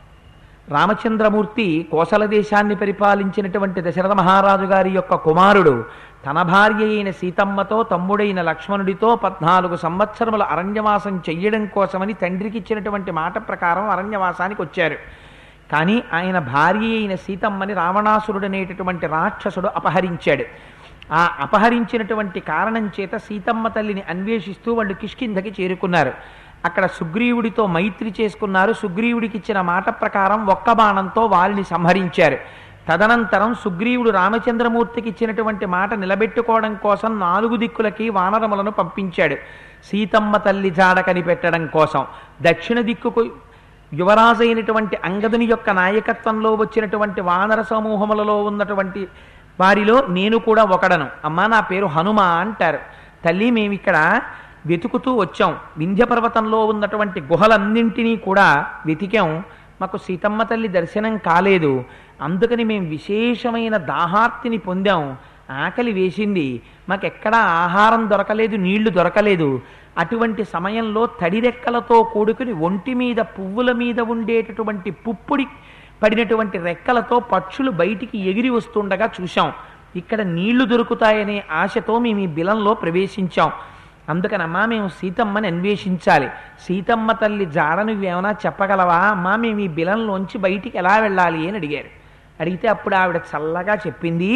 రామచంద్రమూర్తి కోసల దేశాన్ని పరిపాలించినటువంటి దశరథ మహారాజు గారి యొక్క కుమారుడు తన భార్య అయిన సీతమ్మతో తమ్ముడైన లక్ష్మణుడితో పద్నాలుగు సంవత్సరముల అరణ్యవాసం చెయ్యడం కోసమని తండ్రికి ఇచ్చినటువంటి మాట ప్రకారం అరణ్యవాసానికి వచ్చారు కానీ ఆయన భార్య అయిన సీతమ్మని రావణాసురుడు అనేటటువంటి రాక్షసుడు అపహరించాడు ఆ అపహరించినటువంటి కారణం చేత సీతమ్మ తల్లిని అన్వేషిస్తూ వాళ్ళు కిష్కింధకి చేరుకున్నారు అక్కడ సుగ్రీవుడితో మైత్రి చేసుకున్నారు సుగ్రీవుడికి ఇచ్చిన మాట ప్రకారం ఒక్క బాణంతో వారిని సంహరించారు తదనంతరం సుగ్రీవుడు రామచంద్రమూర్తికి ఇచ్చినటువంటి మాట నిలబెట్టుకోవడం కోసం నాలుగు దిక్కులకి వానరములను పంపించాడు సీతమ్మ తల్లి జాడ కనిపెట్టడం కోసం దక్షిణ దిక్కుకు యువరాజైనటువంటి అంగదుని యొక్క నాయకత్వంలో వచ్చినటువంటి వానర సమూహములలో ఉన్నటువంటి వారిలో నేను కూడా ఒకడను అమ్మా నా పేరు హనుమ అంటారు తల్లి మేమిక్కడ వెతుకుతూ వచ్చాం వింధ్య పర్వతంలో ఉన్నటువంటి గుహలన్నింటినీ కూడా వెతికాం మాకు సీతమ్మ తల్లి దర్శనం కాలేదు అందుకని మేము విశేషమైన దాహార్తిని పొందాం ఆకలి వేసింది మాకెక్కడా ఆహారం దొరకలేదు నీళ్లు దొరకలేదు అటువంటి సమయంలో తడిరెక్కలతో కూడుకుని ఒంటి మీద పువ్వుల మీద ఉండేటటువంటి పుప్పుడి పడినటువంటి రెక్కలతో పక్షులు బయటికి ఎగిరి వస్తుండగా చూశాం ఇక్కడ నీళ్లు దొరుకుతాయనే ఆశతో మేము ఈ బిలంలో ప్రవేశించాం అందుకనమ్మా మేము సీతమ్మని అన్వేషించాలి సీతమ్మ తల్లి జాడను ఏమైనా చెప్పగలవా అమ్మా మేము ఈ బిలంలోంచి బయటికి ఎలా వెళ్ళాలి అని అడిగారు అడిగితే అప్పుడు ఆవిడ చల్లగా చెప్పింది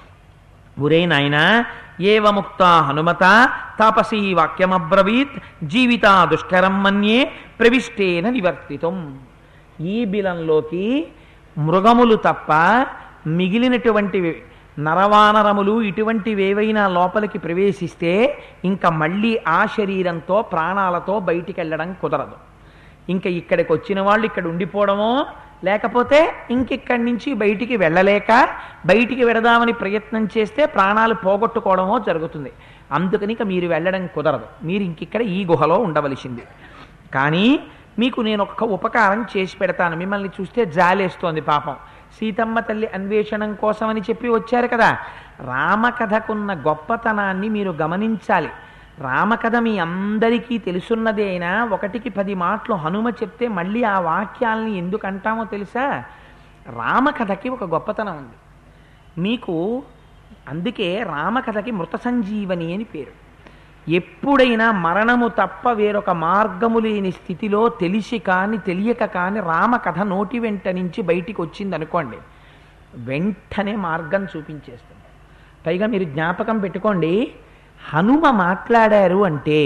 ఒరే నాయనా ఏవముక్త హనుమత తాపసీ వాక్యమబ్రవీత్ జీవితా దుష్కరం మన్యే ప్రవిష్టేన నివర్తితం ఈ బిలంలోకి మృగములు తప్ప మిగిలినటువంటి నరవానరములు ఇటువంటివి ఏవైనా లోపలికి ప్రవేశిస్తే ఇంకా మళ్ళీ ఆ శరీరంతో ప్రాణాలతో బయటికి వెళ్ళడం కుదరదు ఇంకా ఇక్కడికి వచ్చిన వాళ్ళు ఇక్కడ ఉండిపోవడమో లేకపోతే ఇంకిక్కడి నుంచి బయటికి వెళ్ళలేక బయటికి వెడదామని ప్రయత్నం చేస్తే ప్రాణాలు పోగొట్టుకోవడమో జరుగుతుంది అందుకని ఇక మీరు వెళ్ళడం కుదరదు మీరు ఇంకిక్కడ ఈ గుహలో ఉండవలసింది కానీ మీకు నేను ఒక్క ఉపకారం చేసి పెడతాను మిమ్మల్ని చూస్తే జాలేస్తోంది పాపం సీతమ్మ తల్లి అన్వేషణం కోసమని చెప్పి వచ్చారు కదా రామకథకున్న గొప్పతనాన్ని మీరు గమనించాలి రామకథ మీ అందరికీ తెలుసున్నదే అయినా ఒకటికి పది మాటలు హనుమ చెప్తే మళ్ళీ ఆ వాక్యాల్ని ఎందుకు అంటామో తెలుసా రామకథకి ఒక గొప్పతనం ఉంది మీకు అందుకే రామకథకి మృత సంజీవని అని పేరు ఎప్పుడైనా మరణము తప్ప వేరొక మార్గము లేని స్థితిలో తెలిసి కాని తెలియక కాని రామకథ నోటి వెంట నుంచి బయటికి వచ్చింది అనుకోండి వెంటనే మార్గం చూపించేస్తుంది పైగా మీరు జ్ఞాపకం పెట్టుకోండి హనుమ మాట్లాడారు అంటే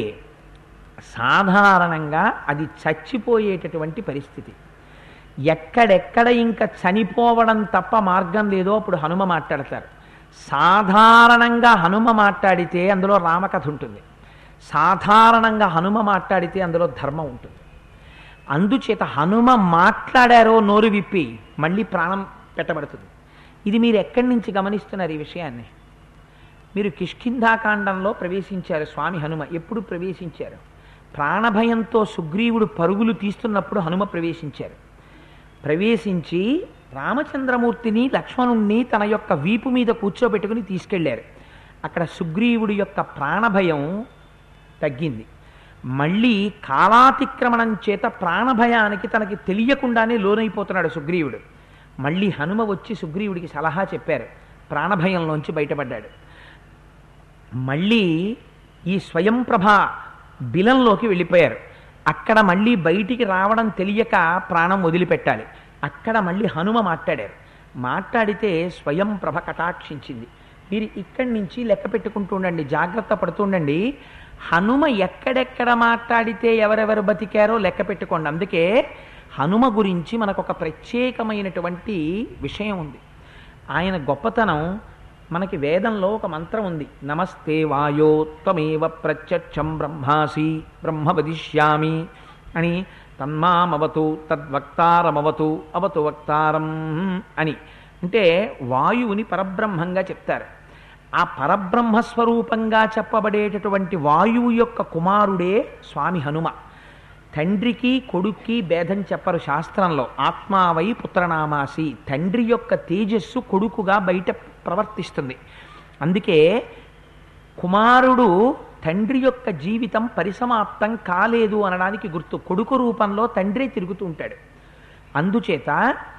సాధారణంగా అది చచ్చిపోయేటటువంటి పరిస్థితి ఎక్కడెక్కడ ఇంకా చనిపోవడం తప్ప మార్గం లేదో అప్పుడు హనుమ మాట్లాడతారు సాధారణంగా హనుమ మాట్లాడితే అందులో రామకథ ఉంటుంది సాధారణంగా హనుమ మాట్లాడితే అందులో ధర్మం ఉంటుంది అందుచేత హనుమ మాట్లాడారో నోరు విప్పి మళ్ళీ ప్రాణం పెట్టబడుతుంది ఇది మీరు ఎక్కడి నుంచి గమనిస్తున్నారు ఈ విషయాన్ని మీరు కిష్కింధాకాండంలో ప్రవేశించారు స్వామి హనుమ ఎప్పుడు ప్రవేశించారు ప్రాణభయంతో సుగ్రీవుడు పరుగులు తీస్తున్నప్పుడు హనుమ ప్రవేశించారు ప్రవేశించి రామచంద్రమూర్తిని లక్ష్మణుణ్ణి తన యొక్క వీపు మీద కూర్చోబెట్టుకుని తీసుకెళ్లారు అక్కడ సుగ్రీవుడి యొక్క ప్రాణభయం తగ్గింది మళ్ళీ కాలాతిక్రమణం చేత ప్రాణభయానికి తనకి తెలియకుండానే లోనైపోతున్నాడు సుగ్రీవుడు మళ్ళీ హనుమ వచ్చి సుగ్రీవుడికి సలహా చెప్పారు ప్రాణభయంలోంచి బయటపడ్డాడు మళ్ళీ ఈ స్వయంప్రభ బిలంలోకి వెళ్ళిపోయారు అక్కడ మళ్ళీ బయటికి రావడం తెలియక ప్రాణం వదిలిపెట్టాలి అక్కడ మళ్ళీ హనుమ మాట్లాడారు మాట్లాడితే స్వయం ప్రభ కటాక్షించింది మీరు ఇక్కడి నుంచి లెక్క పెట్టుకుంటూ ఉండండి జాగ్రత్త పడుతుండండి హనుమ ఎక్కడెక్కడ మాట్లాడితే ఎవరెవరు బతికారో లెక్క పెట్టుకోండి అందుకే హనుమ గురించి మనకు ఒక ప్రత్యేకమైనటువంటి విషయం ఉంది ఆయన గొప్పతనం మనకి వేదంలో ఒక మంత్రం ఉంది నమస్తే వాయో త్వమేవ ప్రత్యక్షం బ్రహ్మాసి బ్రహ్మ వదిష్యామి అని తన్మామవతు తద్వక్తారమవతు అవతు వక్తారం అని అంటే వాయువుని పరబ్రహ్మంగా చెప్తారు ఆ పరబ్రహ్మ స్వరూపంగా చెప్పబడేటటువంటి వాయువు యొక్క కుమారుడే స్వామి హనుమ తండ్రికి కొడుక్కి భేదం చెప్పరు శాస్త్రంలో ఆత్మావై పుత్రనామాసి తండ్రి యొక్క తేజస్సు కొడుకుగా బయట ప్రవర్తిస్తుంది అందుకే కుమారుడు తండ్రి యొక్క జీవితం పరిసమాప్తం కాలేదు అనడానికి గుర్తు కొడుకు రూపంలో తండ్రే తిరుగుతూ ఉంటాడు అందుచేత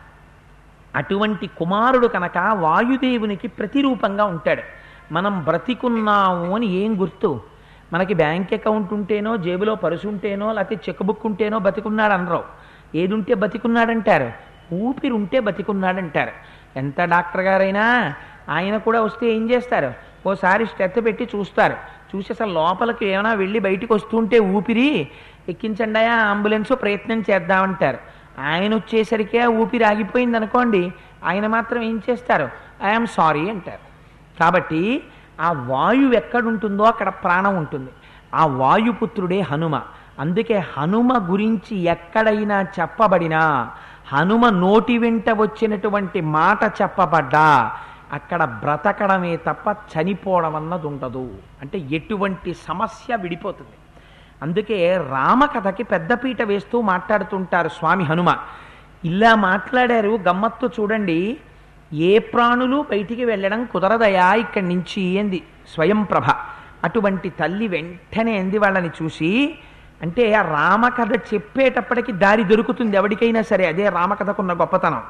అటువంటి కుమారుడు కనుక వాయుదేవునికి ప్రతిరూపంగా ఉంటాడు మనం బ్రతికున్నాము అని ఏం గుర్తు మనకి బ్యాంక్ అకౌంట్ ఉంటేనో జేబులో పరుసు ఉంటేనో లేకపోతే చెక్ బుక్ ఉంటేనో బతికున్నాడు అనరు ఏదుంటే బతికున్నాడంటారు ఊపిరి ఉంటే బతికున్నాడంటారు ఎంత డాక్టర్ గారైనా ఆయన కూడా వస్తే ఏం చేస్తారు ఓసారి స్టెత్ పెట్టి చూస్తారు చూసి అసలు లోపలికి ఏమైనా వెళ్ళి బయటికి వస్తుంటే ఊపిరి ఎక్కించండి అంబులెన్స్ ప్రయత్నం చేద్దామంటారు ఆయన వచ్చేసరికి ఆ ఊపిరి ఆగిపోయింది అనుకోండి ఆయన మాత్రం ఏం చేస్తారు ఐఎమ్ సారీ అంటారు కాబట్టి ఆ వాయువు ఎక్కడుంటుందో అక్కడ ప్రాణం ఉంటుంది ఆ వాయుపుత్రుడే హనుమ అందుకే హనుమ గురించి ఎక్కడైనా చెప్పబడినా హనుమ నోటి వెంట వచ్చినటువంటి మాట చెప్పబడ్డా అక్కడ బ్రతకడమే తప్ప చనిపోవడం అన్నది ఉండదు అంటే ఎటువంటి సమస్య విడిపోతుంది అందుకే రామకథకి పెద్దపీట వేస్తూ మాట్లాడుతుంటారు స్వామి హనుమ ఇలా మాట్లాడారు గమ్మత్తు చూడండి ఏ ప్రాణులు బయటికి వెళ్ళడం కుదరదయా ఇక్కడి నుంచి ఏంది స్వయం ప్రభ అటువంటి తల్లి వెంటనే ఎంది వాళ్ళని చూసి అంటే ఆ రామకథ చెప్పేటప్పటికి దారి దొరుకుతుంది ఎవరికైనా సరే అదే రామకథకున్న గొప్పతనం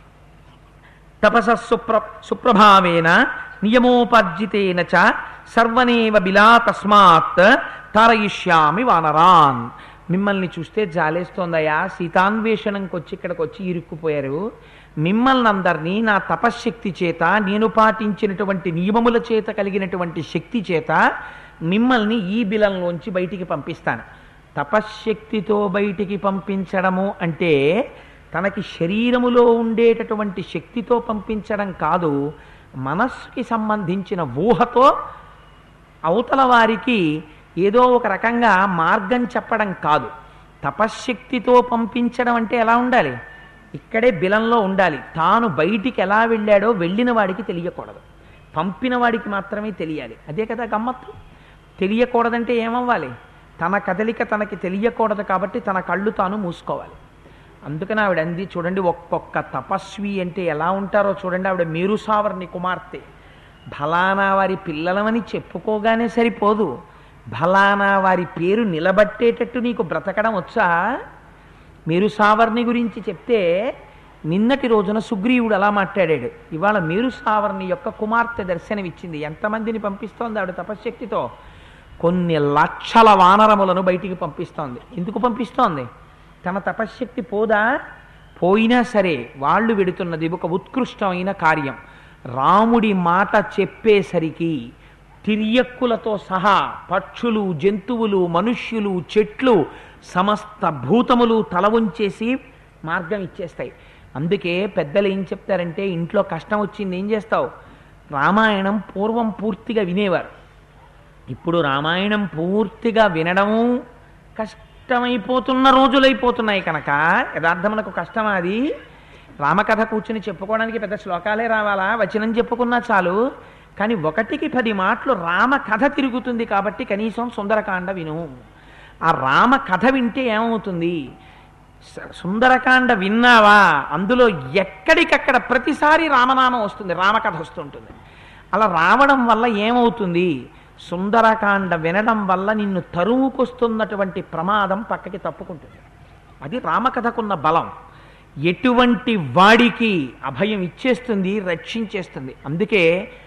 తపస సుప్ర సుప్రభావేన నియమోపర్జితేన చ సర్వనేవ బిలా తస్మాత్ తారయిష్యామి వానరాన్ మిమ్మల్ని చూస్తే జాలేస్తోందయ్యా సీతాన్వేషణంకి వచ్చి ఇక్కడికి వచ్చి ఇరుక్కుపోయారు మిమ్మల్ని అందరినీ నా తపశ్శక్తి చేత నేను పాటించినటువంటి నియమముల చేత కలిగినటువంటి శక్తి చేత మిమ్మల్ని ఈ బిలంలోంచి బయటికి పంపిస్తాను తపశ్శక్తితో బయటికి పంపించడము అంటే తనకి శరీరములో ఉండేటటువంటి శక్తితో పంపించడం కాదు మనస్సుకి సంబంధించిన ఊహతో అవతల వారికి ఏదో ఒక రకంగా మార్గం చెప్పడం కాదు తపశ్శక్తితో పంపించడం అంటే ఎలా ఉండాలి ఇక్కడే బిలంలో ఉండాలి తాను బయటికి ఎలా వెళ్ళాడో వెళ్ళిన వాడికి తెలియకూడదు పంపిన వాడికి మాత్రమే తెలియాలి అదే కదా గమ్మత్తు తెలియకూడదంటే ఏమవ్వాలి తన కదలిక తనకి తెలియకూడదు కాబట్టి తన కళ్ళు తాను మూసుకోవాలి అందుకని ఆవిడ అంది చూడండి ఒక్కొక్క తపస్వి అంటే ఎలా ఉంటారో చూడండి ఆవిడ మేరు సావర్ణి కుమార్తె ఫలానా వారి పిల్లలమని చెప్పుకోగానే సరిపోదు ఫలానా వారి పేరు నిలబట్టేటట్టు నీకు బ్రతకడం వచ్చా మీరు సావర్ణి గురించి చెప్తే నిన్నటి రోజున సుగ్రీవుడు అలా మాట్లాడాడు ఇవాళ మీరు సావర్ణి యొక్క కుమార్తె దర్శనమిచ్చింది ఎంతమందిని పంపిస్తోంది ఆవిడ తపశ్శక్తితో కొన్ని లక్షల వానరములను బయటికి పంపిస్తోంది ఎందుకు పంపిస్తోంది తన తపశ్శక్తి పోదా పోయినా సరే వాళ్ళు వెడుతున్నది ఒక ఉత్కృష్టమైన కార్యం రాముడి మాట చెప్పేసరికి తిర్యక్కులతో సహా పక్షులు జంతువులు మనుష్యులు చెట్లు సమస్త భూతములు తల ఉంచేసి మార్గం ఇచ్చేస్తాయి అందుకే పెద్దలు ఏం చెప్తారంటే ఇంట్లో కష్టం వచ్చింది ఏం చేస్తావు రామాయణం పూర్వం పూర్తిగా వినేవారు ఇప్పుడు రామాయణం పూర్తిగా వినడము కష్టమైపోతున్న రోజులైపోతున్నాయి కనుక యథార్థమునకు కష్టమా అది రామకథ కూర్చుని చెప్పుకోవడానికి పెద్ద శ్లోకాలే రావాలా వచనం చెప్పుకున్నా చాలు కానీ ఒకటికి పది మాటలు రామ కథ తిరుగుతుంది కాబట్టి కనీసం సుందరకాండ విను ఆ రామ కథ వింటే ఏమవుతుంది స- సుందరకాండ విన్నావా అందులో ఎక్కడికక్కడ ప్రతిసారి రామనామం వస్తుంది రామకథ వస్తుంటుంది అలా రావడం వల్ల ఏమవుతుంది సుందరకాండ వినడం వల్ల నిన్ను తరుముకొస్తున్నటువంటి ప్రమాదం పక్కకి తప్పుకుంటుంది అది రామకథకున్న బలం ఎటువంటి వాడికి అభయం ఇచ్చేస్తుంది రక్షించేస్తుంది అందుకే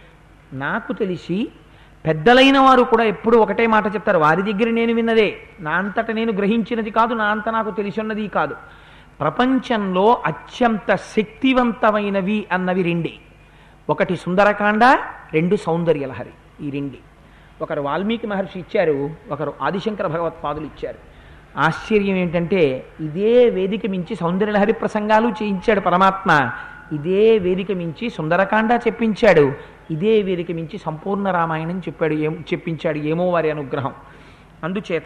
నాకు తెలిసి పెద్దలైన వారు కూడా ఎప్పుడు ఒకటే మాట చెప్తారు వారి దగ్గర నేను విన్నదే నా అంతట నేను గ్రహించినది కాదు నా అంత నాకు తెలిసిన్నది కాదు ప్రపంచంలో అత్యంత శక్తివంతమైనవి అన్నవి రెండే ఒకటి సుందరకాండ రెండు సౌందర్యలహరి ఈ రెండి ఒకరు వాల్మీకి మహర్షి ఇచ్చారు ఒకరు ఆదిశంకర భగవత్పాదులు ఇచ్చారు ఆశ్చర్యం ఏంటంటే ఇదే వేదిక మించి సౌందర్యలహరి ప్రసంగాలు చేయించాడు పరమాత్మ ఇదే వేదిక మించి సుందరకాండ చెప్పించాడు ఇదే వేదిక మించి సంపూర్ణ రామాయణం చెప్పాడు ఏం చెప్పించాడు ఏమో వారి అనుగ్రహం అందుచేత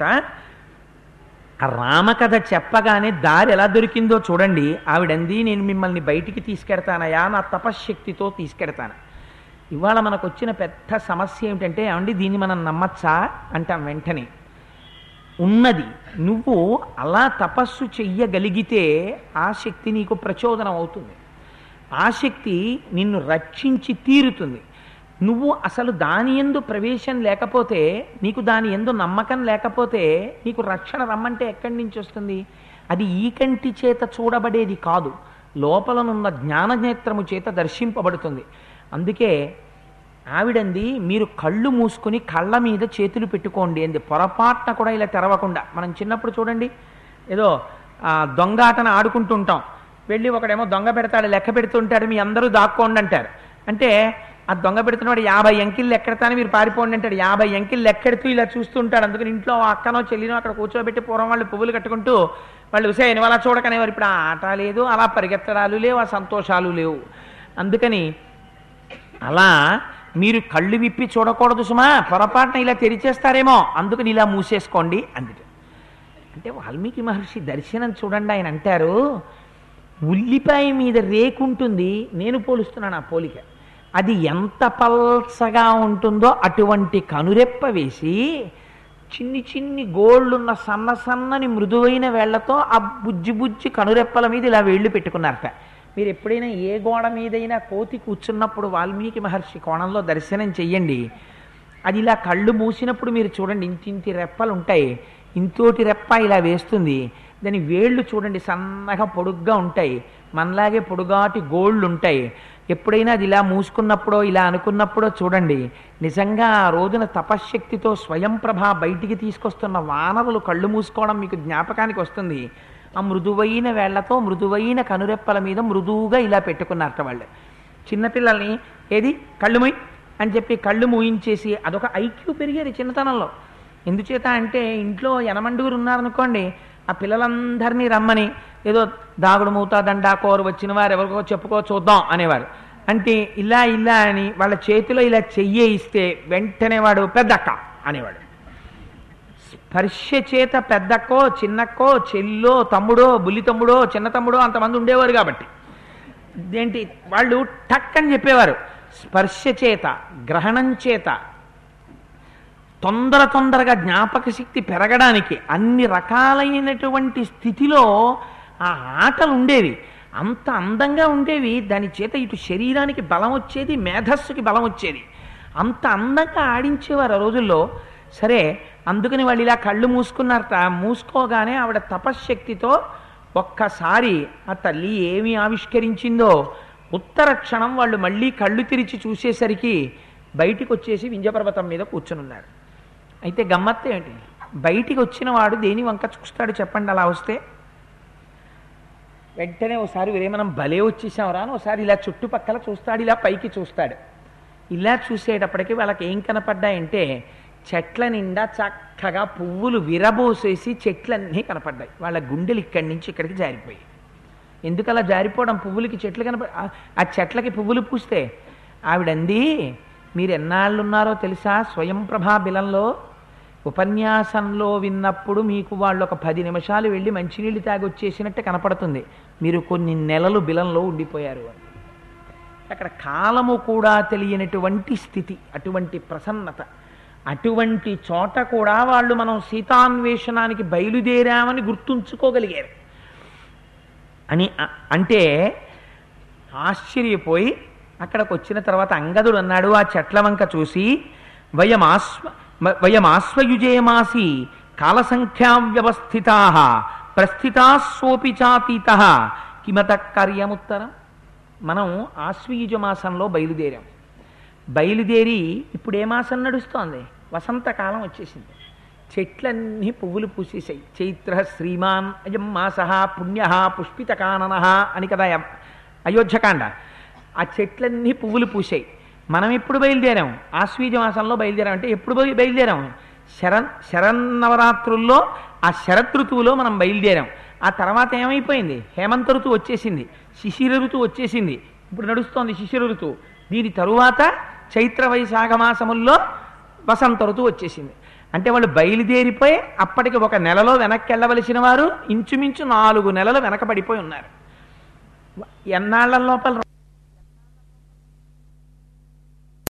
ఆ రామకథ చెప్పగానే దారి ఎలా దొరికిందో చూడండి ఆవిడంది నేను మిమ్మల్ని బయటికి తీసుకెడతానయా నా తపశ్శక్తితో తీసుకెడతాను ఇవాళ మనకు వచ్చిన పెద్ద సమస్య ఏమిటంటే ఏమండి దీన్ని మనం నమ్మచ్చా అంటాం వెంటనే ఉన్నది నువ్వు అలా తపస్సు చెయ్యగలిగితే ఆ శక్తి నీకు ప్రచోదనం అవుతుంది ఆ శక్తి నిన్ను రక్షించి తీరుతుంది నువ్వు అసలు దాని ఎందు ప్రవేశం లేకపోతే నీకు దాని ఎందు నమ్మకం లేకపోతే నీకు రక్షణ రమ్మంటే ఎక్కడి నుంచి వస్తుంది అది ఈ కంటి చేత చూడబడేది కాదు లోపలనున్న జ్ఞాననేత్రము చేత దర్శింపబడుతుంది అందుకే ఆవిడంది మీరు కళ్ళు మూసుకుని కళ్ళ మీద చేతులు పెట్టుకోండి అంది పొరపాటున కూడా ఇలా తెరవకుండా మనం చిన్నప్పుడు చూడండి ఏదో ఆ, దొంగ ఆటను ఆడుకుంటుంటాం వెళ్ళి ఒకడేమో దొంగ పెడతాడు లెక్క పెడుతుంటాడు మీ అందరూ దాక్కోండి అంటారు అంటే ఆ దొంగ పెడుతున్నవాడు యాభై అంకిల్ లెక్కెడతాను మీరు పారిపోండి అంటాడు యాభై అంకిల్ లెక్కెడుతూ ఇలా చూస్తుంటాడు అందుకని ఇంట్లో ఓ అక్కనో చెల్లినో అక్కడ కూర్చోబెట్టి పూర్వం వాళ్ళు పువ్వులు కట్టుకుంటూ వాళ్ళు ఉసే అలా చూడకనేవారు ఇప్పుడు ఆ ఆట లేదు అలా పరిగెత్తడాలు లేవు ఆ సంతోషాలు లేవు అందుకని అలా మీరు కళ్ళు విప్పి చూడకూడదు సుమా పొరపాటున ఇలా తెరిచేస్తారేమో అందుకని ఇలా మూసేసుకోండి అందుకే అంటే వాల్మీకి మహర్షి దర్శనం చూడండి ఆయన అంటారు ఉల్లిపాయ మీద రేకుంటుంది నేను పోలుస్తున్నాను ఆ పోలిక అది ఎంత పల్సగా ఉంటుందో అటువంటి కనురెప్ప వేసి చిన్ని చిన్ని గోళ్ళున్న సన్న సన్నని మృదువైన వేళ్లతో ఆ బుజ్జి బుజ్జి కనురెప్పల మీద ఇలా వేళ్ళు పెట్టుకున్నారట మీరు ఎప్పుడైనా ఏ గోడ మీదైనా కోతి కూర్చున్నప్పుడు వాల్మీకి మహర్షి కోణంలో దర్శనం చెయ్యండి అది ఇలా కళ్ళు మూసినప్పుడు మీరు చూడండి ఇంతింతి రెప్పలు ఉంటాయి ఇంతోటి రెప్ప ఇలా వేస్తుంది దాని వేళ్ళు చూడండి సన్నగా పొడుగ్గా ఉంటాయి మనలాగే పొడుగాటి గోళ్ళు ఉంటాయి ఎప్పుడైనా అది ఇలా మూసుకున్నప్పుడో ఇలా అనుకున్నప్పుడో చూడండి నిజంగా ఆ రోజున తపశ్శక్తితో స్వయం ప్రభ బయటికి తీసుకొస్తున్న వానరులు కళ్ళు మూసుకోవడం మీకు జ్ఞాపకానికి వస్తుంది ఆ మృదువైన వేళ్లతో మృదువైన కనురెప్పల మీద మృదువుగా ఇలా పెట్టుకున్నారట వాళ్ళు చిన్నపిల్లల్ని ఏది కళ్ళు మూయి అని చెప్పి కళ్ళు మూయించేసి అదొక ఐక్యూ పెరిగేది చిన్నతనంలో ఎందుచేత అంటే ఇంట్లో ఎనమండుగురు ఉన్నారనుకోండి ఆ పిల్లలందరినీ రమ్మని ఏదో దాగుడు మూత దండా కోరు వచ్చిన వారు ఎవరికో చెప్పుకో చూద్దాం అనేవారు అంటే ఇలా ఇలా అని వాళ్ళ చేతిలో ఇలా చెయ్యే ఇస్తే వెంటనే వాడు పెద్దక్క అనేవాడు స్పర్శ చేత పెద్దక్కో చిన్నక్కో చెల్లో తమ్ముడో బుల్లి తమ్ముడో చిన్న తమ్ముడో అంతమంది ఉండేవారు కాబట్టి ఏంటి వాళ్ళు టక్ అని చెప్పేవారు స్పర్శ చేత గ్రహణం చేత తొందర తొందరగా జ్ఞాపక శక్తి పెరగడానికి అన్ని రకాలైనటువంటి స్థితిలో ఆ ఆటలు ఉండేవి అంత అందంగా ఉండేవి దాని చేత ఇటు శరీరానికి బలం వచ్చేది మేధస్సుకి బలం వచ్చేది అంత అందంగా ఆడించేవారు ఆ రోజుల్లో సరే అందుకని వాళ్ళు ఇలా కళ్ళు మూసుకున్నారట మూసుకోగానే ఆవిడ తపశ్శక్తితో ఒక్కసారి ఆ తల్లి ఏమి ఆవిష్కరించిందో ఉత్తర క్షణం వాళ్ళు మళ్ళీ కళ్ళు తెరిచి చూసేసరికి బయటికి వచ్చేసి వింజపర్వతం మీద కూర్చునున్నారు అయితే గమ్మత్తు ఏంటి బయటికి వచ్చిన వాడు దేని వంక చూస్తాడు చెప్పండి అలా వస్తే వెంటనే ఒకసారి వేరే మనం భలే వచ్చేసాంరా అని ఒకసారి ఇలా చుట్టుపక్కల చూస్తాడు ఇలా పైకి చూస్తాడు ఇలా చూసేటప్పటికి వాళ్ళకి ఏం కనపడ్డాయంటే చెట్ల నిండా చక్కగా పువ్వులు విరబోసేసి చెట్లన్నీ కనపడ్డాయి వాళ్ళ గుండెలు ఇక్కడి నుంచి ఇక్కడికి జారిపోయి ఎందుకు అలా జారిపోవడం పువ్వులకి చెట్లు కనప ఆ- ఆ చెట్లకి పువ్వులు పూస్తే ఆవిడంది మీరు ఎన్నాళ్ళు ఉన్నారో తెలుసా స్వయం ప్రభా బిలంలో ఉపన్యాసంలో విన్నప్పుడు మీకు వాళ్ళు ఒక పది నిమిషాలు వెళ్ళి మంచినీళ్ళు తాగి వచ్చేసినట్టే కనపడుతుంది మీరు కొన్ని నెలలు బిలంలో ఉండిపోయారు అని అక్కడ కాలము కూడా తెలియనటువంటి స్థితి అటువంటి ప్రసన్నత అటువంటి చోట కూడా వాళ్ళు మనం సీతాన్వేషణానికి బయలుదేరామని గుర్తుంచుకోగలిగారు అని అ- అంటే ఆశ్చర్యపోయి అక్కడికి వచ్చిన తర్వాత అంగదుడు అన్నాడు ఆ చెట్ల వంక చూసి వయమాస్వ మ- వయమాశ్వయుజేమాసి కాలసంఖ్యా వ్యవస్థితా ప్రస్థితా సోపి చాతీత కిమత కార్యముత్తరం మనం ఆశ్వయుజ మాసంలో బయలుదేరాం బయలుదేరి ఇప్పుడు ఏ మాసం నడుస్తోంది వసంతకాలం వచ్చేసింది చెట్లన్నీ పువ్వులు పూసేసాయి చైత్ర శ్రీమాన్ అయం మాస పుణ్య పుష్పిత కానన అని కదా ఎం- అయోధ్యకాండ ఆ చెట్లన్నీ పువ్వులు పూసాయి మనం ఎప్పుడు బయలుదేరాం ఆశ్వీజ మాసంలో బయలుదేరాం అంటే ఎప్పుడు బయ- బయలుదేరాం శరణ్ శరన్నవరాత్రుల్లో ఆ శరత్ ఋతువులో మనం బయలుదేరాం ఆ తర్వాత ఏమైపోయింది హేమంత ఋతువు వచ్చేసింది శిశిర ఋతువు వచ్చేసింది ఇప్పుడు నడుస్తోంది శిశిర ఋతువు దీని తరువాత చైత్ర వైశాఖ మాసముల్లో వసంత ఋతువు వచ్చేసింది అంటే వాళ్ళు బయలుదేరిపోయి అప్పటికి ఒక నెలలో వెనక్కి వెళ్ళవలసిన వారు ఇంచుమించు నాలుగు నెలలు వెనకబడిపోయి ఉన్నారు ఎన్నాళ్ల లోపల